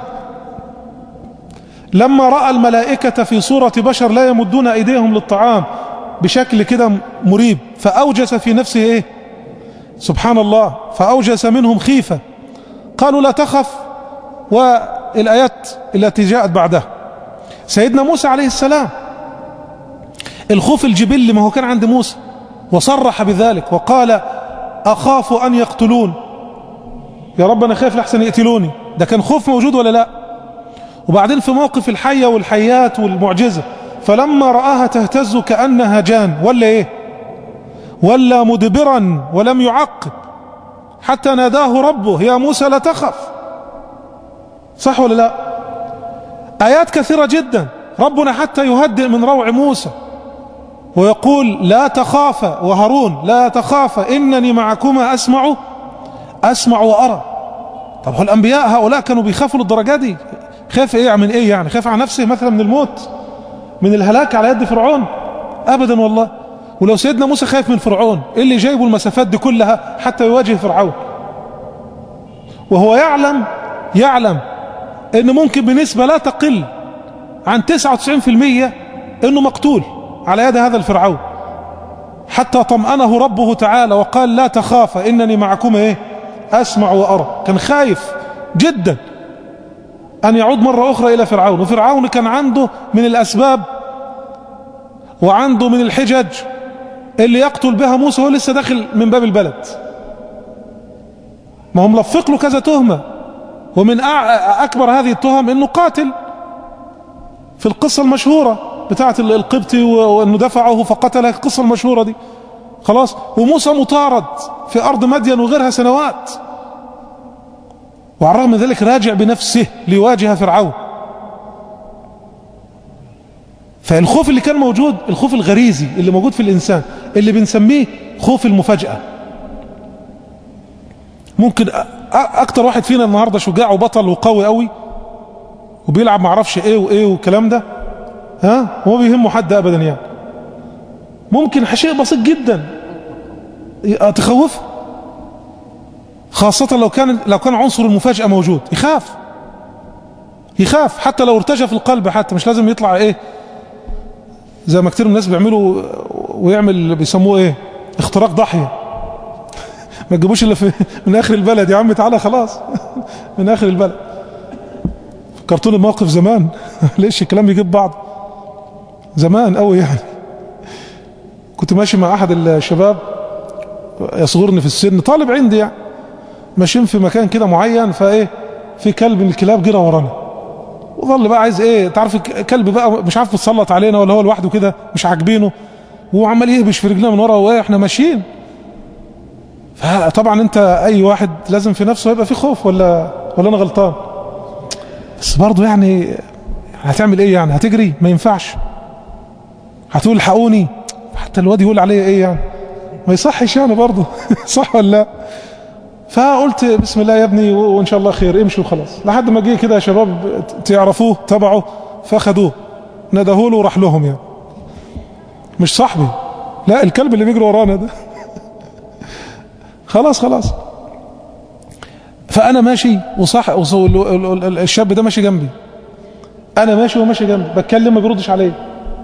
لما رأى الملائكة في صورة بشر لا يمدون أيديهم للطعام بشكل كده مريب فأوجس في نفسه إيه سبحان الله فأوجس منهم خيفة قالوا لا تخف والآيات التي جاءت بعدها سيدنا موسى عليه السلام الخوف الجبلي ما هو كان عند موسى وصرح بذلك وقال أخاف أن يقتلون يا رب أنا خايف لحسن يقتلوني ده كان خوف موجود ولا لا وبعدين في موقف الحية والحيات والمعجزة فلما رآها تهتز كأنها جان ولا ايه ولا مدبرا ولم يعقب حتى ناداه ربه يا موسى لا تخف صح ولا لا آيات كثيرة جدا ربنا حتى يهدئ من روع موسى ويقول لا تخافا وهارون لا تخافا إنني معكما أسمع أسمع وأرى طب هو الأنبياء هؤلاء كانوا بيخافوا للدرجة دي خاف إيه من إيه يعني خاف على نفسه مثلا من الموت من الهلاك على يد فرعون أبدا والله ولو سيدنا موسى خايف من فرعون ايه اللي جايبه المسافات دي كلها حتى يواجه فرعون وهو يعلم يعلم ان ممكن بنسبة لا تقل عن 99% انه مقتول على يد هذا الفرعون حتى طمأنه ربه تعالى وقال لا تخاف انني معكم ايه اسمع وارى كان خايف جدا ان يعود مرة اخرى الى فرعون وفرعون كان عنده من الاسباب وعنده من الحجج اللي يقتل بها موسى وهو لسه داخل من باب البلد ما هم لفق له كذا تهمة ومن أكبر هذه التهم أنه قاتل في القصة المشهورة بتاعة القبطي وأنه دفعه فقتله القصة المشهورة دي خلاص وموسى مطارد في أرض مدين وغيرها سنوات وعلى الرغم من ذلك راجع بنفسه ليواجه فرعون فالخوف اللي كان موجود الخوف الغريزي اللي موجود في الإنسان اللي بنسميه خوف المفاجأة ممكن اكتر واحد فينا النهاردة شجاع وبطل وقوي قوي وبيلعب معرفش ايه وايه والكلام ده ها هو بيهمه حد ابدا يعني ممكن شيء بسيط جدا تخوفه خاصة لو كان لو كان عنصر المفاجأة موجود يخاف يخاف حتى لو ارتجف القلب حتى مش لازم يطلع ايه زي ما كتير من الناس بيعملوا ويعمل بيسموه ايه اختراق ضحيه ما تجيبوش الا في من اخر البلد يا عم تعالى خلاص من اخر البلد فكرتوني بموقف زمان ليش الكلام بيجيب بعض زمان قوي يعني كنت ماشي مع احد الشباب يصغرني في السن طالب عندي يعني ماشيين في مكان كده معين فايه في كلب من الكلاب جرى ورانا وظل بقى عايز ايه تعرف كلب بقى مش عارف يتسلط علينا ولا هو لوحده كده مش عاجبينه وعمال يهبش في رجلنا من ورا وايه احنا ماشيين فطبعا انت اي واحد لازم في نفسه يبقى في خوف ولا ولا انا غلطان بس برضه يعني هتعمل ايه يعني هتجري ما ينفعش هتقول الحقوني حتى الواد يقول عليه ايه يعني ما يصحش يعني برضه صح ولا لا فقلت بسم الله يا ابني وان شاء الله خير امشي وخلاص لحد ما جه كده يا شباب تعرفوه تبعه فاخدوه ندهوا له وراح لهم يعني مش صاحبي لا الكلب اللي بيجري ورانا ده خلاص خلاص فانا ماشي وصح الشاب ده ماشي جنبي انا ماشي وماشي جنبي بتكلم ما بيردش عليا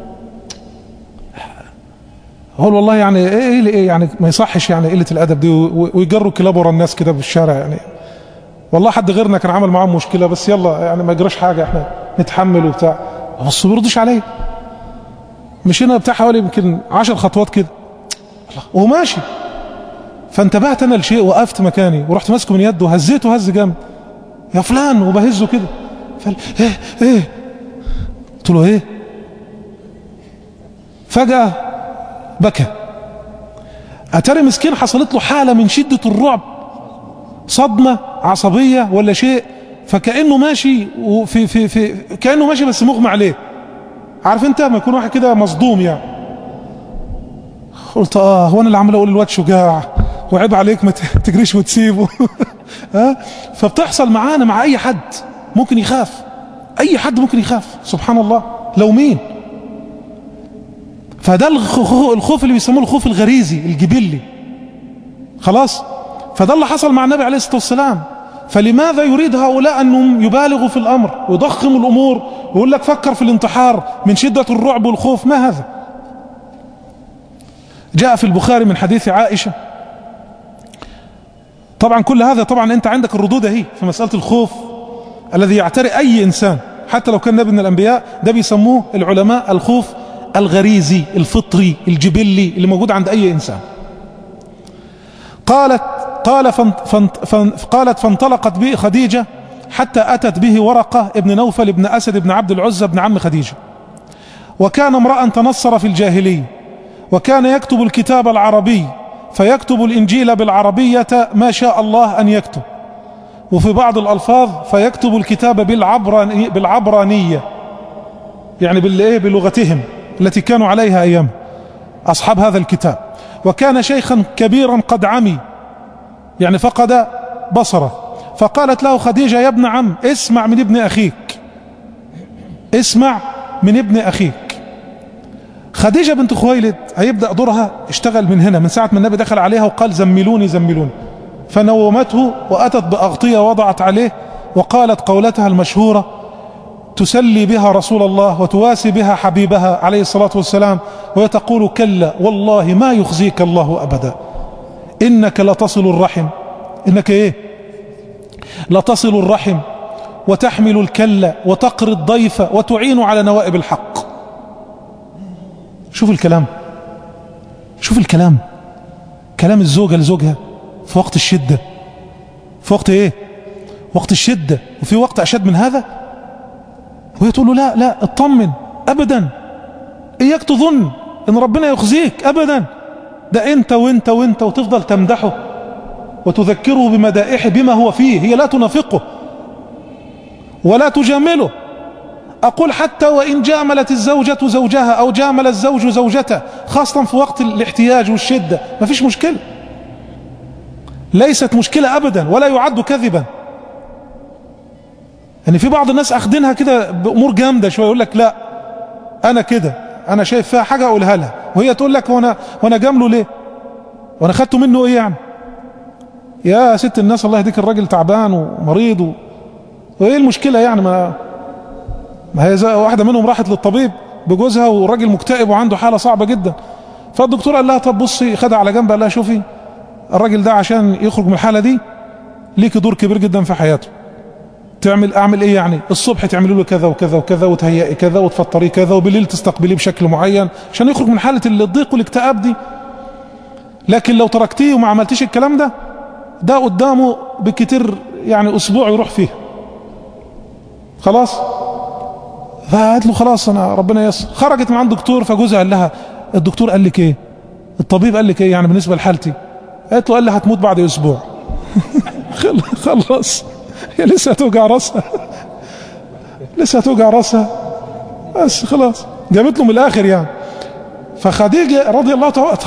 هو والله يعني ايه ايه يعني ما يصحش يعني قله الادب دي ويجروا الكلاب ورا الناس كده في الشارع يعني والله حد غيرنا كان عمل معاهم مشكله بس يلا يعني ما يجراش حاجه احنا نتحمل وبتاع بس ما بيردش عليا مشينا بتاع حوالي يمكن 10 خطوات كده وهو ماشي فانتبهت انا لشيء وقفت مكاني ورحت ماسكه من يده وهزيته هز جامد يا فلان وبهزه كده فقال ايه ايه قلت له ايه فجأة بكى اتاري مسكين حصلت له حالة من شدة الرعب صدمة عصبية ولا شيء فكأنه ماشي وفي في في كأنه ماشي بس مغمى عليه عارف انت ما يكون واحد كده مصدوم يعني قلت اه هو انا اللي عمال اقول الواد شجاع وعيب عليك ما تجريش وتسيبه ها فبتحصل معانا مع اي حد ممكن يخاف اي حد ممكن يخاف سبحان الله لو مين فده الخوف اللي بيسموه الخوف الغريزي الجبلي خلاص فده اللي حصل مع النبي عليه الصلاة والسلام فلماذا يريد هؤلاء أنهم يبالغوا في الأمر ويضخموا الأمور ويقول لك فكر في الانتحار من شدة الرعب والخوف ما هذا جاء في البخاري من حديث عائشة طبعا كل هذا طبعا انت عندك الردود اهي في مسألة الخوف الذي يعتري اي انسان حتى لو كان نبي من الانبياء ده بيسموه العلماء الخوف الغريزي الفطري الجبلي اللي موجود عند اي انسان قالت قال فانت فانت فانت قالت فانطلقت به خديجة حتى أتت به ورقة ابن نوفل ابن أسد ابن عبد العزة ابن عم خديجة وكان امرأ تنصر في الجاهلية وكان يكتب الكتاب العربي فيكتب الإنجيل بالعربية ما شاء الله أن يكتب وفي بعض الألفاظ فيكتب الكتاب بالعبراني بالعبرانية يعني بالإيه بلغتهم التي كانوا عليها أيام أصحاب هذا الكتاب وكان شيخا كبيرا قد عمي يعني فقد بصره فقالت له خديجة يا ابن عم اسمع من ابن أخيك اسمع من ابن أخيك خديجة بنت خويلد هيبدأ دورها اشتغل من هنا من ساعة ما النبي دخل عليها وقال زملوني زملوني فنومته وأتت بأغطية وضعت عليه وقالت قولتها المشهورة تسلي بها رسول الله وتواسي بها حبيبها عليه الصلاة والسلام وهي تقول كلا والله ما يخزيك الله أبدا إنك لتصل الرحم إنك إيه لتصل الرحم وتحمل الكلة وتقري الضيف وتعين على نوائب الحق شوف الكلام شوف الكلام كلام الزوجة لزوجها في وقت الشدة في وقت ايه وقت الشدة وفي وقت اشد من هذا وهي تقول له لا لا اطمن ابدا اياك تظن ان ربنا يخزيك ابدا ده انت وانت وانت وتفضل تمدحه وتذكره بمدائحه بما هو فيه هي لا تنافقه ولا تجامله أقول حتى وإن جاملت الزوجة زوجها أو جامل الزوج زوجته خاصة في وقت الاحتياج والشدة ما فيش مشكلة ليست مشكلة أبدا ولا يعد كذبا يعني في بعض الناس أخدينها كده بأمور جامدة شوية يقول لك لا أنا كده أنا شايف فيها حاجة أقولها لها وهي تقول لك وانا, وانا جامله ليه وانا خدته منه ايه يعني يا ست الناس الله يهديك الراجل تعبان ومريض و... وايه المشكلة يعني ما ما هي زي واحدة منهم راحت للطبيب بجوزها والراجل مكتئب وعنده حالة صعبة جدا فالدكتور قال لها طب بصي خدها على جنب قال لها شوفي الراجل ده عشان يخرج من الحالة دي ليك دور كبير جدا في حياته تعمل اعمل ايه يعني الصبح تعملي له كذا وكذا وكذا وتهيئي كذا وتفطري كذا وبالليل تستقبليه بشكل معين عشان يخرج من حالة الضيق والاكتئاب دي لكن لو تركتيه وما عملتيش الكلام ده ده قدامه بكتير يعني اسبوع يروح فيه خلاص فقالت له خلاص انا ربنا يسر خرجت مع الدكتور فجوزها قال لها الدكتور قال لك ايه الطبيب قال لك ايه يعني بالنسبه لحالتي قالت له قال لي هتموت بعد اسبوع خلص هي لسه هتوجع راسها لسه هتوجع راسها بس خلاص جابت له من الاخر يعني فخديجه رضي الله تعالى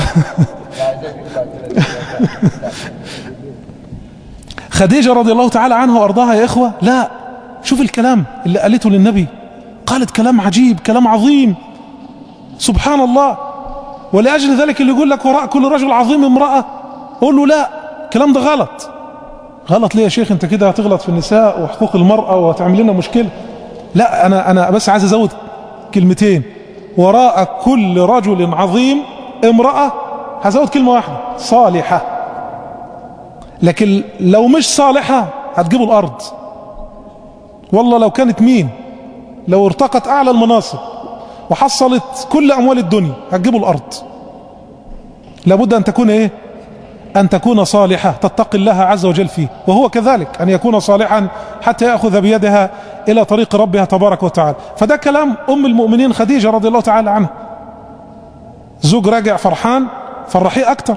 خديجه رضي الله تعالى عنها وارضاها يا اخوه لا شوف الكلام اللي قالته للنبي قالت كلام عجيب كلام عظيم سبحان الله ولأجل ذلك اللي يقول لك وراء كل رجل عظيم امرأة قول له لا الكلام ده غلط غلط ليه يا شيخ انت كده هتغلط في النساء وحقوق المرأة وهتعمل لنا مشكلة لا انا انا بس عايز ازود كلمتين وراء كل رجل عظيم امرأة هزود كلمة واحدة صالحة لكن لو مش صالحة هتجيبوا الارض والله لو كانت مين لو ارتقت اعلى المناصب وحصلت كل اموال الدنيا هتجيبوا الارض لابد ان تكون ايه ان تكون صالحة تتقي الله عز وجل فيه وهو كذلك ان يكون صالحا حتى يأخذ بيدها الى طريق ربها تبارك وتعالى فده كلام ام المؤمنين خديجة رضي الله تعالى عنها زوج راجع فرحان فرحيه اكتر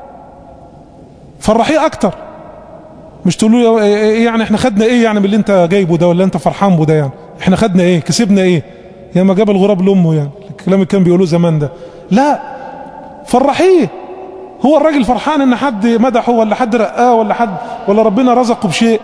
فرحيه اكتر مش تقولوا له يعني احنا خدنا ايه يعني من اللي انت جايبه ده ولا انت فرحان بده يعني احنا خدنا ايه كسبنا ايه يا ما جاب الغراب لامه يعني الكلام اللي كان بيقولوه زمان ده لا فرحيه هو الراجل فرحان ان حد مدحه ولا حد رقاه ولا حد ولا ربنا رزقه بشيء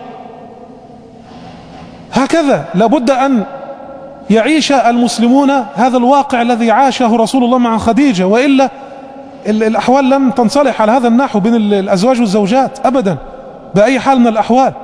هكذا لابد ان يعيش المسلمون هذا الواقع الذي عاشه رسول الله مع خديجة وإلا الأحوال لن تنصلح على هذا النحو بين الأزواج والزوجات أبدا بأي حال من الأحوال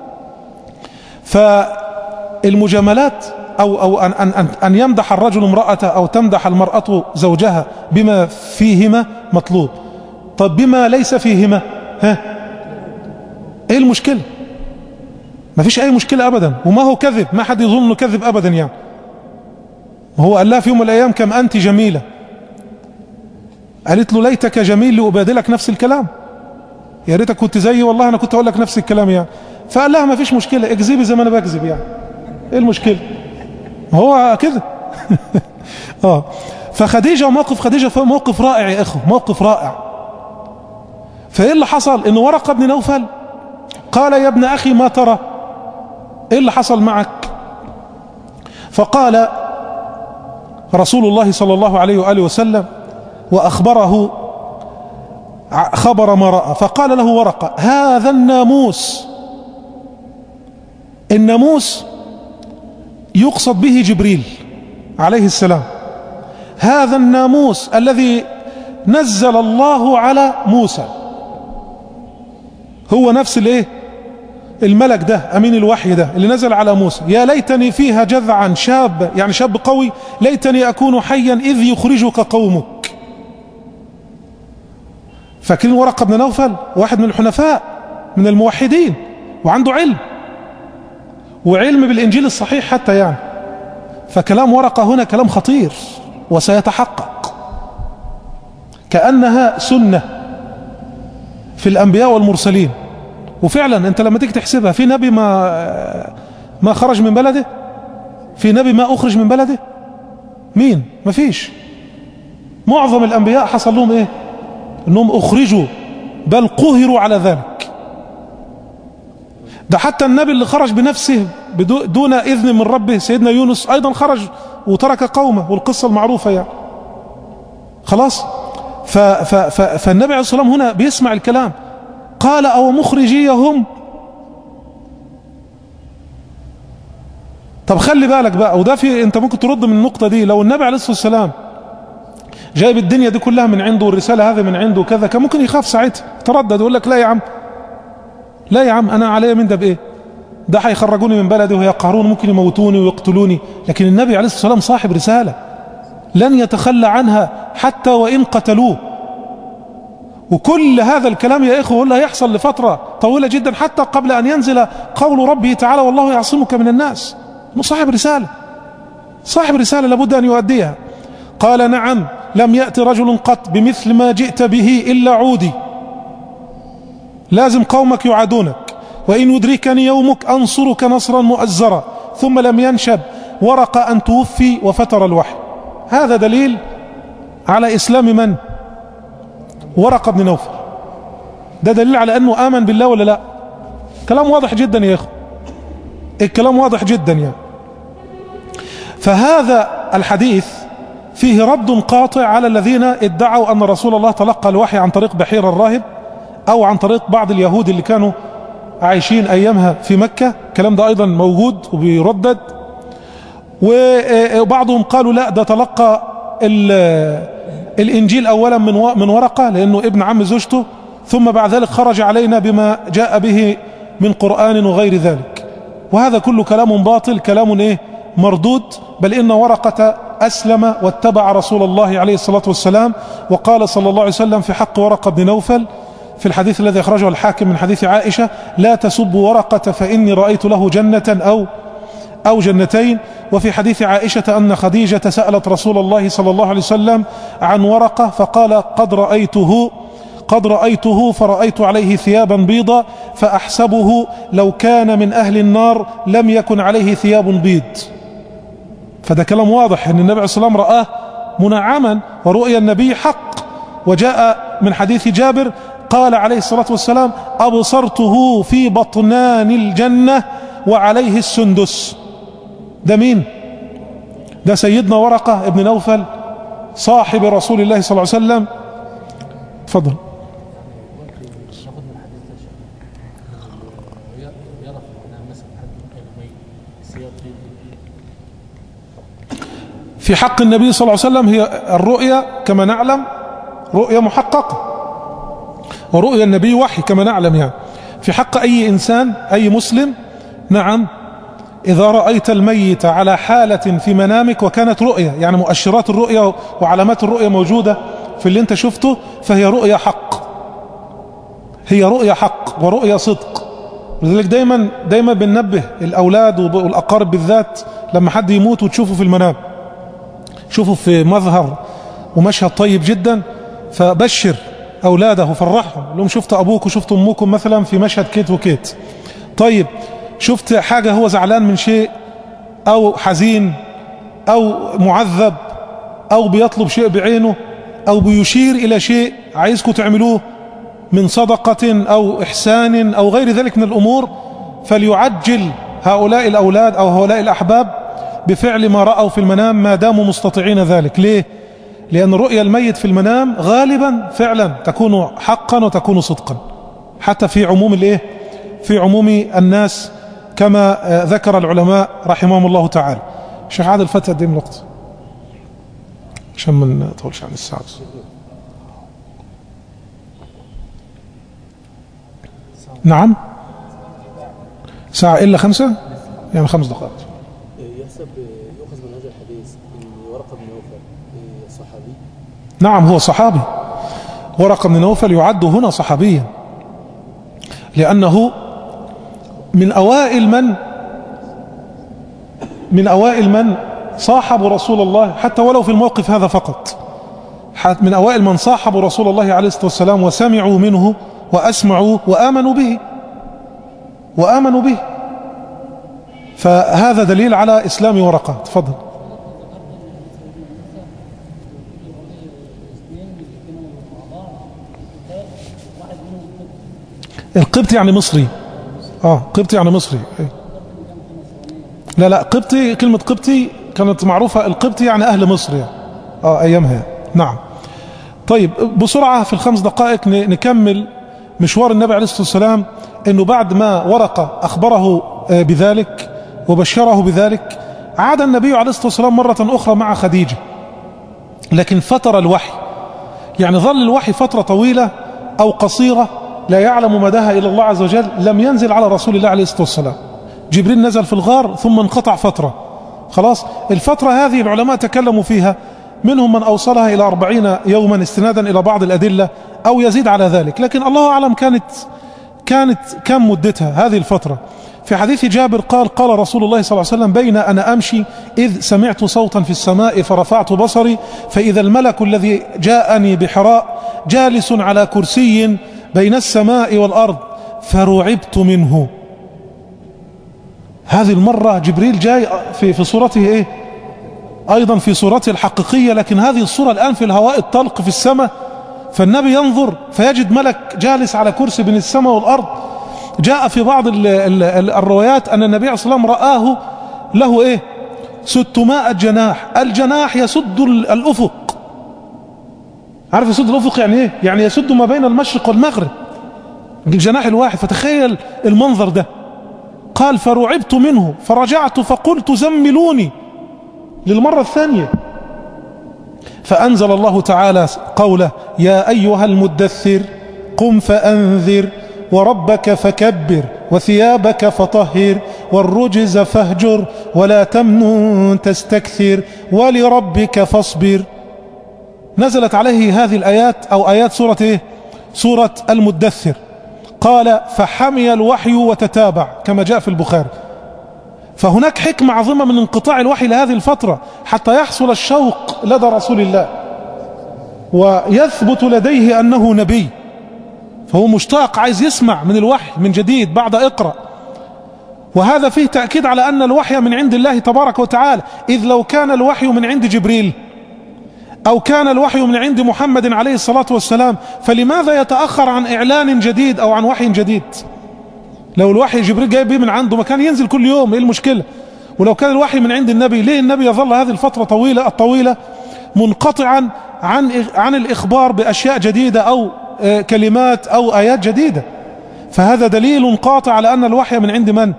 فالمجاملات أو, أو أن, أن, أن يمدح الرجل امرأته أو تمدح المرأة زوجها بما فيهما مطلوب طب بما ليس فيهما ها ايه المشكلة ما فيش اي مشكلة ابدا وما هو كذب ما حد يظن انه كذب ابدا يعني وهو قال لها في يوم من الايام كم انت جميلة قالت له ليتك جميل لأبادلك نفس الكلام يا ريتك كنت زيي والله انا كنت اقول لك نفس الكلام يعني فقال لها ما فيش مشكلة اكذبي زي ما انا بكذب يعني ايه المشكلة هو كده اه فخديجة موقف خديجة موقف رائع يا اخو موقف رائع فايه اللي حصل ان ورقة بن نوفل قال يا ابن اخي ما ترى ايه اللي حصل معك فقال رسول الله صلى الله عليه وآله وسلم وأخبره خبر ما رأى فقال له ورقة هذا الناموس الناموس يقصد به جبريل عليه السلام هذا الناموس الذي نزل الله على موسى هو نفس الايه الملك ده امين الوحي ده اللي نزل على موسى يا ليتني فيها جذعا شاب يعني شاب قوي ليتني اكون حيا اذ يخرجك قومك فاكرين ورقه بن نوفل واحد من الحنفاء من الموحدين وعنده علم وعلم بالانجيل الصحيح حتى يعني فكلام ورقه هنا كلام خطير وسيتحقق كانها سنه في الانبياء والمرسلين وفعلا انت لما تيجي تحسبها في نبي ما ما خرج من بلده في نبي ما اخرج من بلده مين مفيش معظم الانبياء حصل لهم ايه انهم اخرجوا بل قهروا على ذلك ده حتى النبي اللي خرج بنفسه دون اذن من ربه سيدنا يونس ايضا خرج وترك قومه والقصة المعروفة يعني خلاص ف ف ف فالنبي عليه الصلاة والسلام هنا بيسمع الكلام قال او مخرجيهم طب خلي بالك بقى وده في انت ممكن ترد من النقطة دي لو النبي عليه الصلاة والسلام جايب الدنيا دي كلها من عنده والرسالة هذه من عنده وكذا كان ممكن يخاف ساعتها تردد يقول لك لا يا عم لا يا عم انا عليا من ده بايه ده هيخرجوني من بلدي ويقهروني ممكن يموتوني ويقتلوني لكن النبي عليه الصلاة والسلام صاحب رسالة لن يتخلى عنها حتى وإن قتلوه وكل هذا الكلام يا إخوة والله يحصل لفترة طويلة جدا حتى قبل أن ينزل قول ربه تعالى والله يعصمك من الناس صاحب رسالة صاحب رسالة لابد أن يؤديها قال نعم لم يأتي رجل قط بمثل ما جئت به إلا عودي لازم قومك يعادونك وإن يدركني يومك أنصرك نصرا مؤزرا ثم لم ينشب ورق أن توفي وفتر الوحي هذا دليل على إسلام من ورق بن نوفل ده دليل على أنه آمن بالله ولا لا كلام واضح جدا يا إخوة الكلام واضح جدا يعني فهذا الحديث فيه رد قاطع على الذين ادعوا أن رسول الله تلقى الوحي عن طريق بحير الراهب أو عن طريق بعض اليهود اللي كانوا عايشين أيامها في مكة الكلام ده أيضا موجود وبيردد وبعضهم قالوا لا ده تلقى الإنجيل أولا من من ورقة لأنه ابن عم زوجته ثم بعد ذلك خرج علينا بما جاء به من قرآن وغير ذلك وهذا كله كلام باطل كلام إيه مردود بل إن ورقة أسلم واتبع رسول الله عليه الصلاة والسلام وقال صلى الله عليه وسلم في حق ورقة بن نوفل في الحديث الذي أخرجه الحاكم من حديث عائشة لا تسبوا ورقة فإني رأيت له جنة أو أو جنتين وفي حديث عائشة أن خديجة سألت رسول الله صلى الله عليه وسلم عن ورقة فقال قد رأيته قد رأيته فرأيت عليه ثيابا بيضا فأحسبه لو كان من أهل النار لم يكن عليه ثياب بيض فده كلام واضح أن النبي عليه الصلاة والسلام رآه منعما ورؤيا النبي حق وجاء من حديث جابر قال عليه الصلاة والسلام أبصرته في بطنان الجنة وعليه السندس ده مين ده سيدنا ورقة ابن نوفل صاحب رسول الله صلى الله عليه وسلم تفضل في حق النبي صلى الله عليه وسلم هي الرؤيا كما نعلم رؤيا محققة ورؤيا النبي وحي كما نعلم يعني في حق أي إنسان أي مسلم نعم إذا رأيت الميت على حالة في منامك وكانت رؤية يعني مؤشرات الرؤية وعلامات الرؤية موجودة في اللي انت شفته فهي رؤية حق هي رؤية حق ورؤية صدق لذلك دايما دايما بننبه الأولاد والأقارب بالذات لما حد يموت وتشوفه في المنام شوفه في مظهر ومشهد طيب جدا فبشر أولاده فرحهم لهم شفت أبوك وشفت أمكم مثلا في مشهد كيت وكيت طيب شفت حاجة هو زعلان من شيء أو حزين أو معذب أو بيطلب شيء بعينه أو بيشير إلى شيء عايزكم تعملوه من صدقة أو إحسان أو غير ذلك من الأمور فليعجل هؤلاء الأولاد أو هؤلاء الأحباب بفعل ما رأوا في المنام ما داموا مستطيعين ذلك ليه؟ لأن رؤيا الميت في المنام غالبا فعلا تكون حقا وتكون صدقا حتى في عموم الايه في عموم الناس كما ذكر العلماء رحمهم الله تعالى شيخ عادل فتح الدين الوقت عشان ما نطولش عن الساعة نعم ساعة إلا خمسة يعني خمس دقائق يحسب يؤخذ من هذا الحديث ان ورقه بن نوفل صحابي نعم هو صحابي ورقة بن نوفل يعد هنا صحابيا لأنه من أوائل من من أوائل من صاحبوا رسول الله حتى ولو في الموقف هذا فقط حت- من أوائل من صاحبوا رسول الله عليه الصلاة والسلام وسمعوا منه وأسمعوا وآمنوا به وآمنوا به فهذا دليل على إسلام ورقة تفضل القبطي يعني مصري اه قبطي يعني مصري إيه. لا لا قبطي كلمة قبطي كانت معروفة القبطي يعني أهل مصر يعني اه أيامها نعم طيب بسرعة في الخمس دقائق ن- نكمل مشوار النبي عليه الصلاة والسلام انه بعد ما ورقة اخبره آه، بذلك وبشره بذلك عاد النبي عليه الصلاة والسلام مرة اخرى مع خديجة لكن فتر الوحي يعني ظل الوحي فترة طويلة او قصيرة لا يعلم مداها الا الله عز وجل لم ينزل على رسول الله عليه الصلاة والسلام جبريل نزل في الغار ثم انقطع فترة خلاص الفترة هذه العلماء تكلموا فيها منهم من أوصلها إلى أربعين يوما استنادا إلى بعض الأدلة أو يزيد على ذلك لكن الله أعلم كانت كانت كم مدتها هذه الفترة في حديث جابر قال قال رسول الله صلى الله عليه وسلم بين أنا أمشي إذ سمعت صوتا في السماء فرفعت بصري فإذا الملك الذي جاءني بحراء جالس على كرسي بين السماء والأرض فرعبت منه هذه المرة جبريل جاي في في صورته ايه ايضا في صورته الحقيقية لكن هذه الصورة الان في الهواء الطلق في السماء فالنبي ينظر فيجد ملك جالس على كرسي بين السماء والارض جاء في بعض ال ال ال الروايات ان النبي عليه الصلاة والسلام رآه له ايه ستمائة جناح الجناح يسد ال- الافق عارف يسد الافق يعني ايه يعني يسد ما بين المشرق والمغرب الجناح الواحد فتخيل المنظر ده قال فرعبت منه فرجعت فقلت زملوني للمرة الثانية فأنزل الله تعالى قوله يا أيها المدثر قم فأنذر وربك فكبر وثيابك فطهر والرجز فاهجر ولا تمنن تستكثر ولربك فاصبر نزلت عليه هذه الآيات أو آيات سورة إيه؟ سورة المدثر قال فحمي الوحي وتتابع كما جاء في البخاري فهناك حكمة عظيمة من انقطاع الوحي لهذه الفترة حتى يحصل الشوق لدى رسول الله ويثبت لديه أنه نبي فهو مشتاق عايز يسمع من الوحي من جديد بعد اقرأ وهذا فيه تأكيد على أن الوحي من عند الله تبارك وتعالى إذ لو كان الوحي من عند جبريل أو كان الوحي من عند محمد عليه الصلاة والسلام فلماذا يتأخر عن إعلان جديد أو عن وحي جديد لو الوحي جبريل جايب بيه من عنده ما كان ينزل كل يوم إيه المشكلة ولو كان الوحي من عند النبي ليه النبي يظل هذه الفترة طويلة الطويلة منقطعا عن عن الإخبار بأشياء جديدة أو آه، كلمات أو آيات جديدة فهذا دليل قاطع على أن الوحي من عند من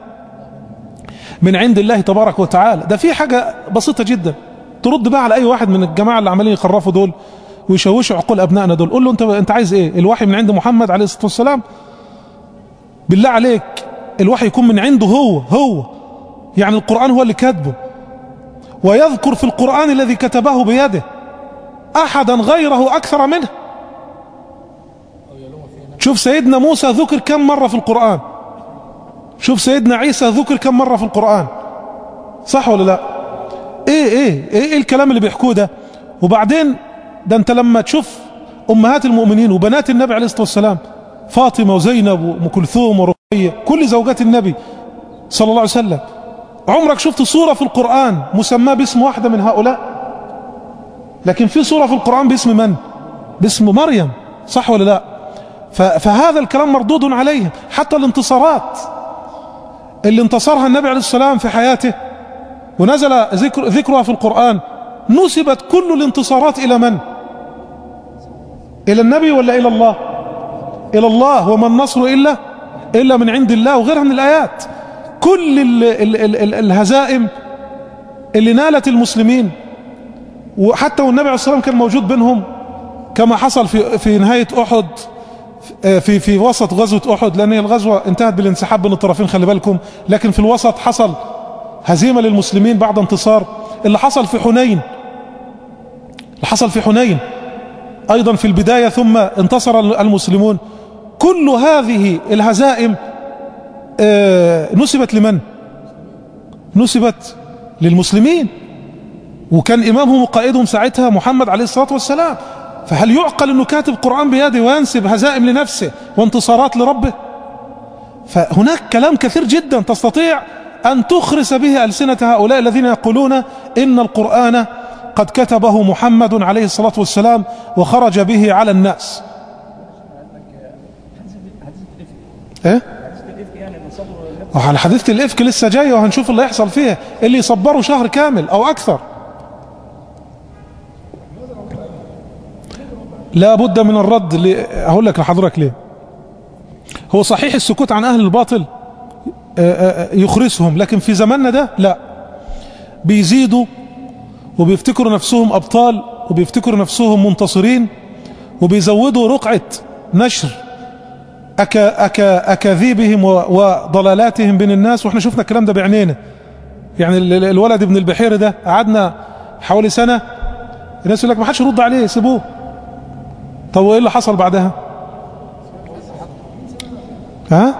من عند الله تبارك وتعالى ده في حاجة بسيطة جدا ترد بقى على اي واحد من الجماعة اللي عمالين يخرفوا دول ويشوشوا عقول ابنائنا دول قول له انت انت عايز ايه الوحي من عند محمد عليه الصلاة والسلام بالله عليك الوحي يكون من عنده هو هو يعني القرآن هو اللي كاتبه ويذكر في القرآن الذي كتبه بيده احدا غيره اكثر منه شوف سيدنا موسى ذكر كم مرة في القرآن شوف سيدنا عيسى ذكر كم مرة في القرآن صح ولا لا ايه ايه ايه, إيه الكلام اللي بيحكوه ده وبعدين ده انت لما تشوف امهات المؤمنين وبنات النبي عليه الصلاة والسلام فاطمة وزينب وام كلثوم ورقية كل زوجات النبي صلى الله عليه وسلم عمرك شفت صورة في القرآن مسماه باسم واحدة من هؤلاء لكن في صورة في القرآن باسم من باسم مريم صح ولا لا ف- فهذا الكلام مردود عليهم حتى الانتصارات اللي انتصرها النبي عليه السلام في حياته ونزل ذكر ذكرها في القرآن نسبت كل الانتصارات إلى من إلى النبي ولا إلى الله إلى الله وما النصر إلا إلا من عند الله وغيرها من الآيات كل ال ال ال ال الهزائم اللي نالت المسلمين وحتى والنبي عليه الصلاة والسلام كان موجود بينهم كما حصل في في نهاية أحد في في وسط غزوة أحد لأن هي الغزوة انتهت بالانسحاب بين الطرفين خلي بالكم لكن في الوسط حصل هزيمة للمسلمين بعد انتصار اللي حصل في حنين اللي حصل في حنين أيضا في البداية ثم انتصر المسلمون كل هذه الهزائم آه، نسبت لمن نسبت للمسلمين وكان إمامهم وقائدهم ساعتها محمد عليه الصلاة والسلام فهل يعقل أنه كاتب قرآن بيده وينسب هزائم لنفسه وانتصارات لربه فهناك كلام كثير جدا تستطيع أن تخرس به ألسنة هؤلاء الذين يقولون إن القرآن قد كتبه محمد عليه الصلاة والسلام وخرج به على الناس ايه وعلى حديثة الإفك لسه جاية وهنشوف اللي يحصل فيها اللي يصبروا شهر كامل أو أكثر لا بد من الرد ل... هقول لك لحضرتك ليه هو صحيح السكوت عن أهل الباطل آه، آه، يخرسهم لكن في زماننا ده لا بيزيدوا وبيفتكروا نفسهم أبطال وبيفتكروا نفسهم منتصرين وبيزودوا رقعة نشر أكا أكا أكاذيبهم و- وضلالاتهم بين الناس واحنا شفنا الكلام ده بعينينا يعني ال- ال- الولد ابن البحير ده قعدنا حوالي سنة الناس يقول لك ما حدش يرد عليه سيبوه طب وايه اللي حصل بعدها ها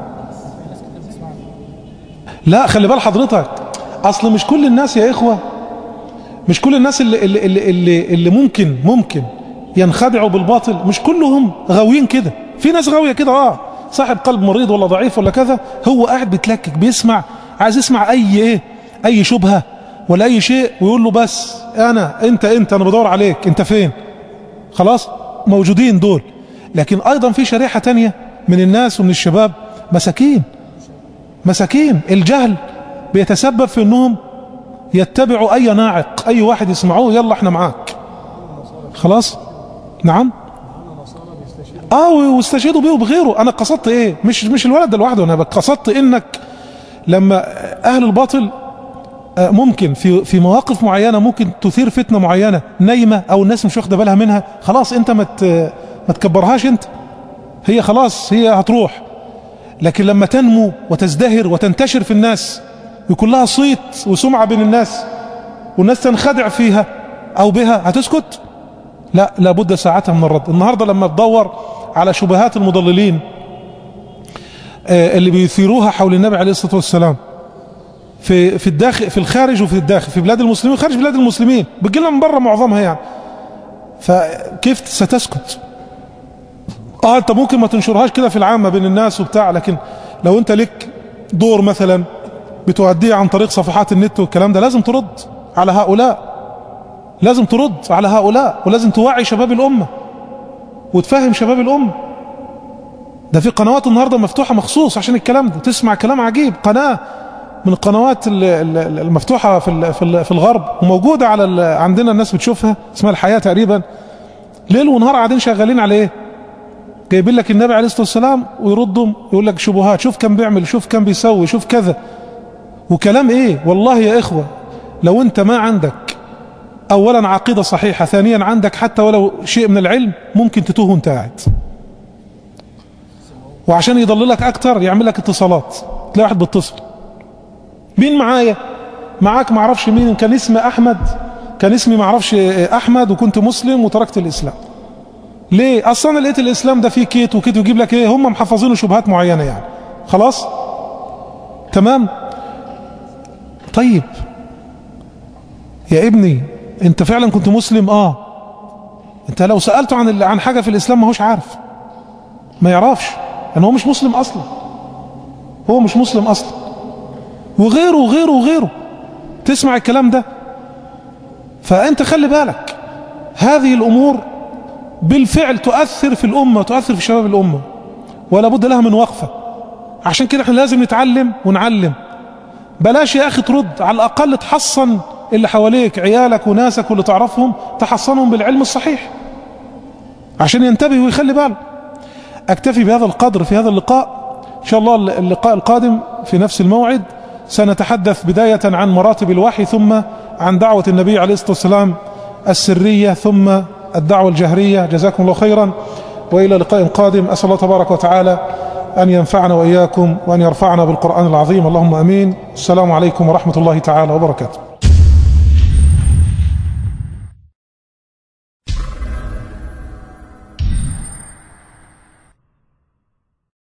لا خلي بال حضرتك اصل مش كل الناس يا اخوة مش كل الناس اللي, اللي, اللي, اللي, اللي ممكن ممكن ينخدعوا بالباطل مش كلهم غاويين كده في ناس غاوية كده اه صاحب قلب مريض ولا ضعيف ولا كذا هو قاعد بيتلكك بيسمع عايز يسمع اي ايه اي شبهة ولا اي شيء ويقول له بس انا انت انت انا بدور عليك انت فين خلاص موجودين دول لكن ايضا في شريحة تانية من الناس ومن الشباب مساكين مساكين الجهل بيتسبب في انهم يتبعوا اي ناعق اي واحد يسمعوه يلا احنا معاك خلاص نعم اه واستشهدوا بيه وبغيره انا قصدت ايه مش مش الولد ده لوحده انا قصدت انك لما اهل الباطل آه، ممكن في في مواقف معينه ممكن تثير فتنه معينه نايمه او الناس مش واخده بالها منها خلاص انت ما ت- ما تكبرهاش انت هي خلاص هي هتروح لكن لما تنمو وتزدهر وتنتشر في الناس يكون لها صيت وسمعه بين الناس والناس تنخدع فيها او بها هتسكت لا لابد ساعتها من الرد النهارده لما تدور على شبهات المضللين آه، اللي بيثيروها حول النبي عليه الصلاه والسلام في في الداخل في الخارج وفي الداخل في بلاد المسلمين وخارج بلاد المسلمين بتجيلنا من بره معظمها يعني فكيف ستسكت اه انت ممكن ما تنشرهاش كده في العامه بين الناس وبتاع لكن لو انت لك دور مثلا بتؤديه عن طريق صفحات النت والكلام ده لازم ترد على هؤلاء لازم ترد على هؤلاء ولازم توعي شباب الامه وتفهم شباب الامه ده في قنوات النهارده مفتوحه مخصوص عشان الكلام ده تسمع كلام عجيب قناه من القنوات ال- ال- المفتوحه في ال- في ال- في الغرب وموجوده على ال- عندنا الناس بتشوفها اسمها الحياه تقريبا ليل ونهار قاعدين شغالين على ايه جايبين لك النبي عليه الصلاه والسلام ويردهم يقول لك شبهات شوف كم بيعمل شوف كم بيسوي شوف كذا وكلام ايه والله يا اخوه لو انت ما عندك اولا عقيده صحيحه ثانيا عندك حتى ولو شيء من العلم ممكن تتوه وانت قاعد وعشان يضللك اكتر يعمل لك اتصالات تلاقي واحد بيتصل مين معايا معاك معرفش مين كان اسمي احمد كان اسمي معرفش احمد وكنت مسلم وتركت الاسلام ليه اصلا لقيت الاسلام ده فيه كيت وكيت ويجيب لك ايه هم محفظينه شبهات معينه يعني خلاص تمام طيب يا ابني انت فعلا كنت مسلم اه انت لو سالته عن ال- عن حاجه في الاسلام ما هوش عارف ما يعرفش ان هو مش مسلم اصلا هو مش مسلم اصلا وغيره وغيره وغيره تسمع الكلام ده فانت خلي بالك هذه الامور بالفعل تؤثر في الامه تؤثر في شباب الامه ولا بد لها من وقفه عشان كده احنا لازم نتعلم ونعلم بلاش يا اخي ترد على الاقل تحصن اللي حواليك عيالك وناسك واللي تعرفهم تحصنهم بالعلم الصحيح عشان ينتبه ويخلي باله اكتفي بهذا القدر في هذا اللقاء ان شاء الله اللقاء القادم في نفس الموعد سنتحدث بداية عن مراتب الوحي ثم عن دعوة النبي عليه الصلاة والسلام السرية ثم الدعوة الجهرية جزاكم الله خيرا وإلى لقاء قادم أسأل الله تبارك وتعالى أن ينفعنا وإياكم وأن يرفعنا بالقرآن العظيم اللهم أمين السلام عليكم ورحمة الله تعالى وبركاته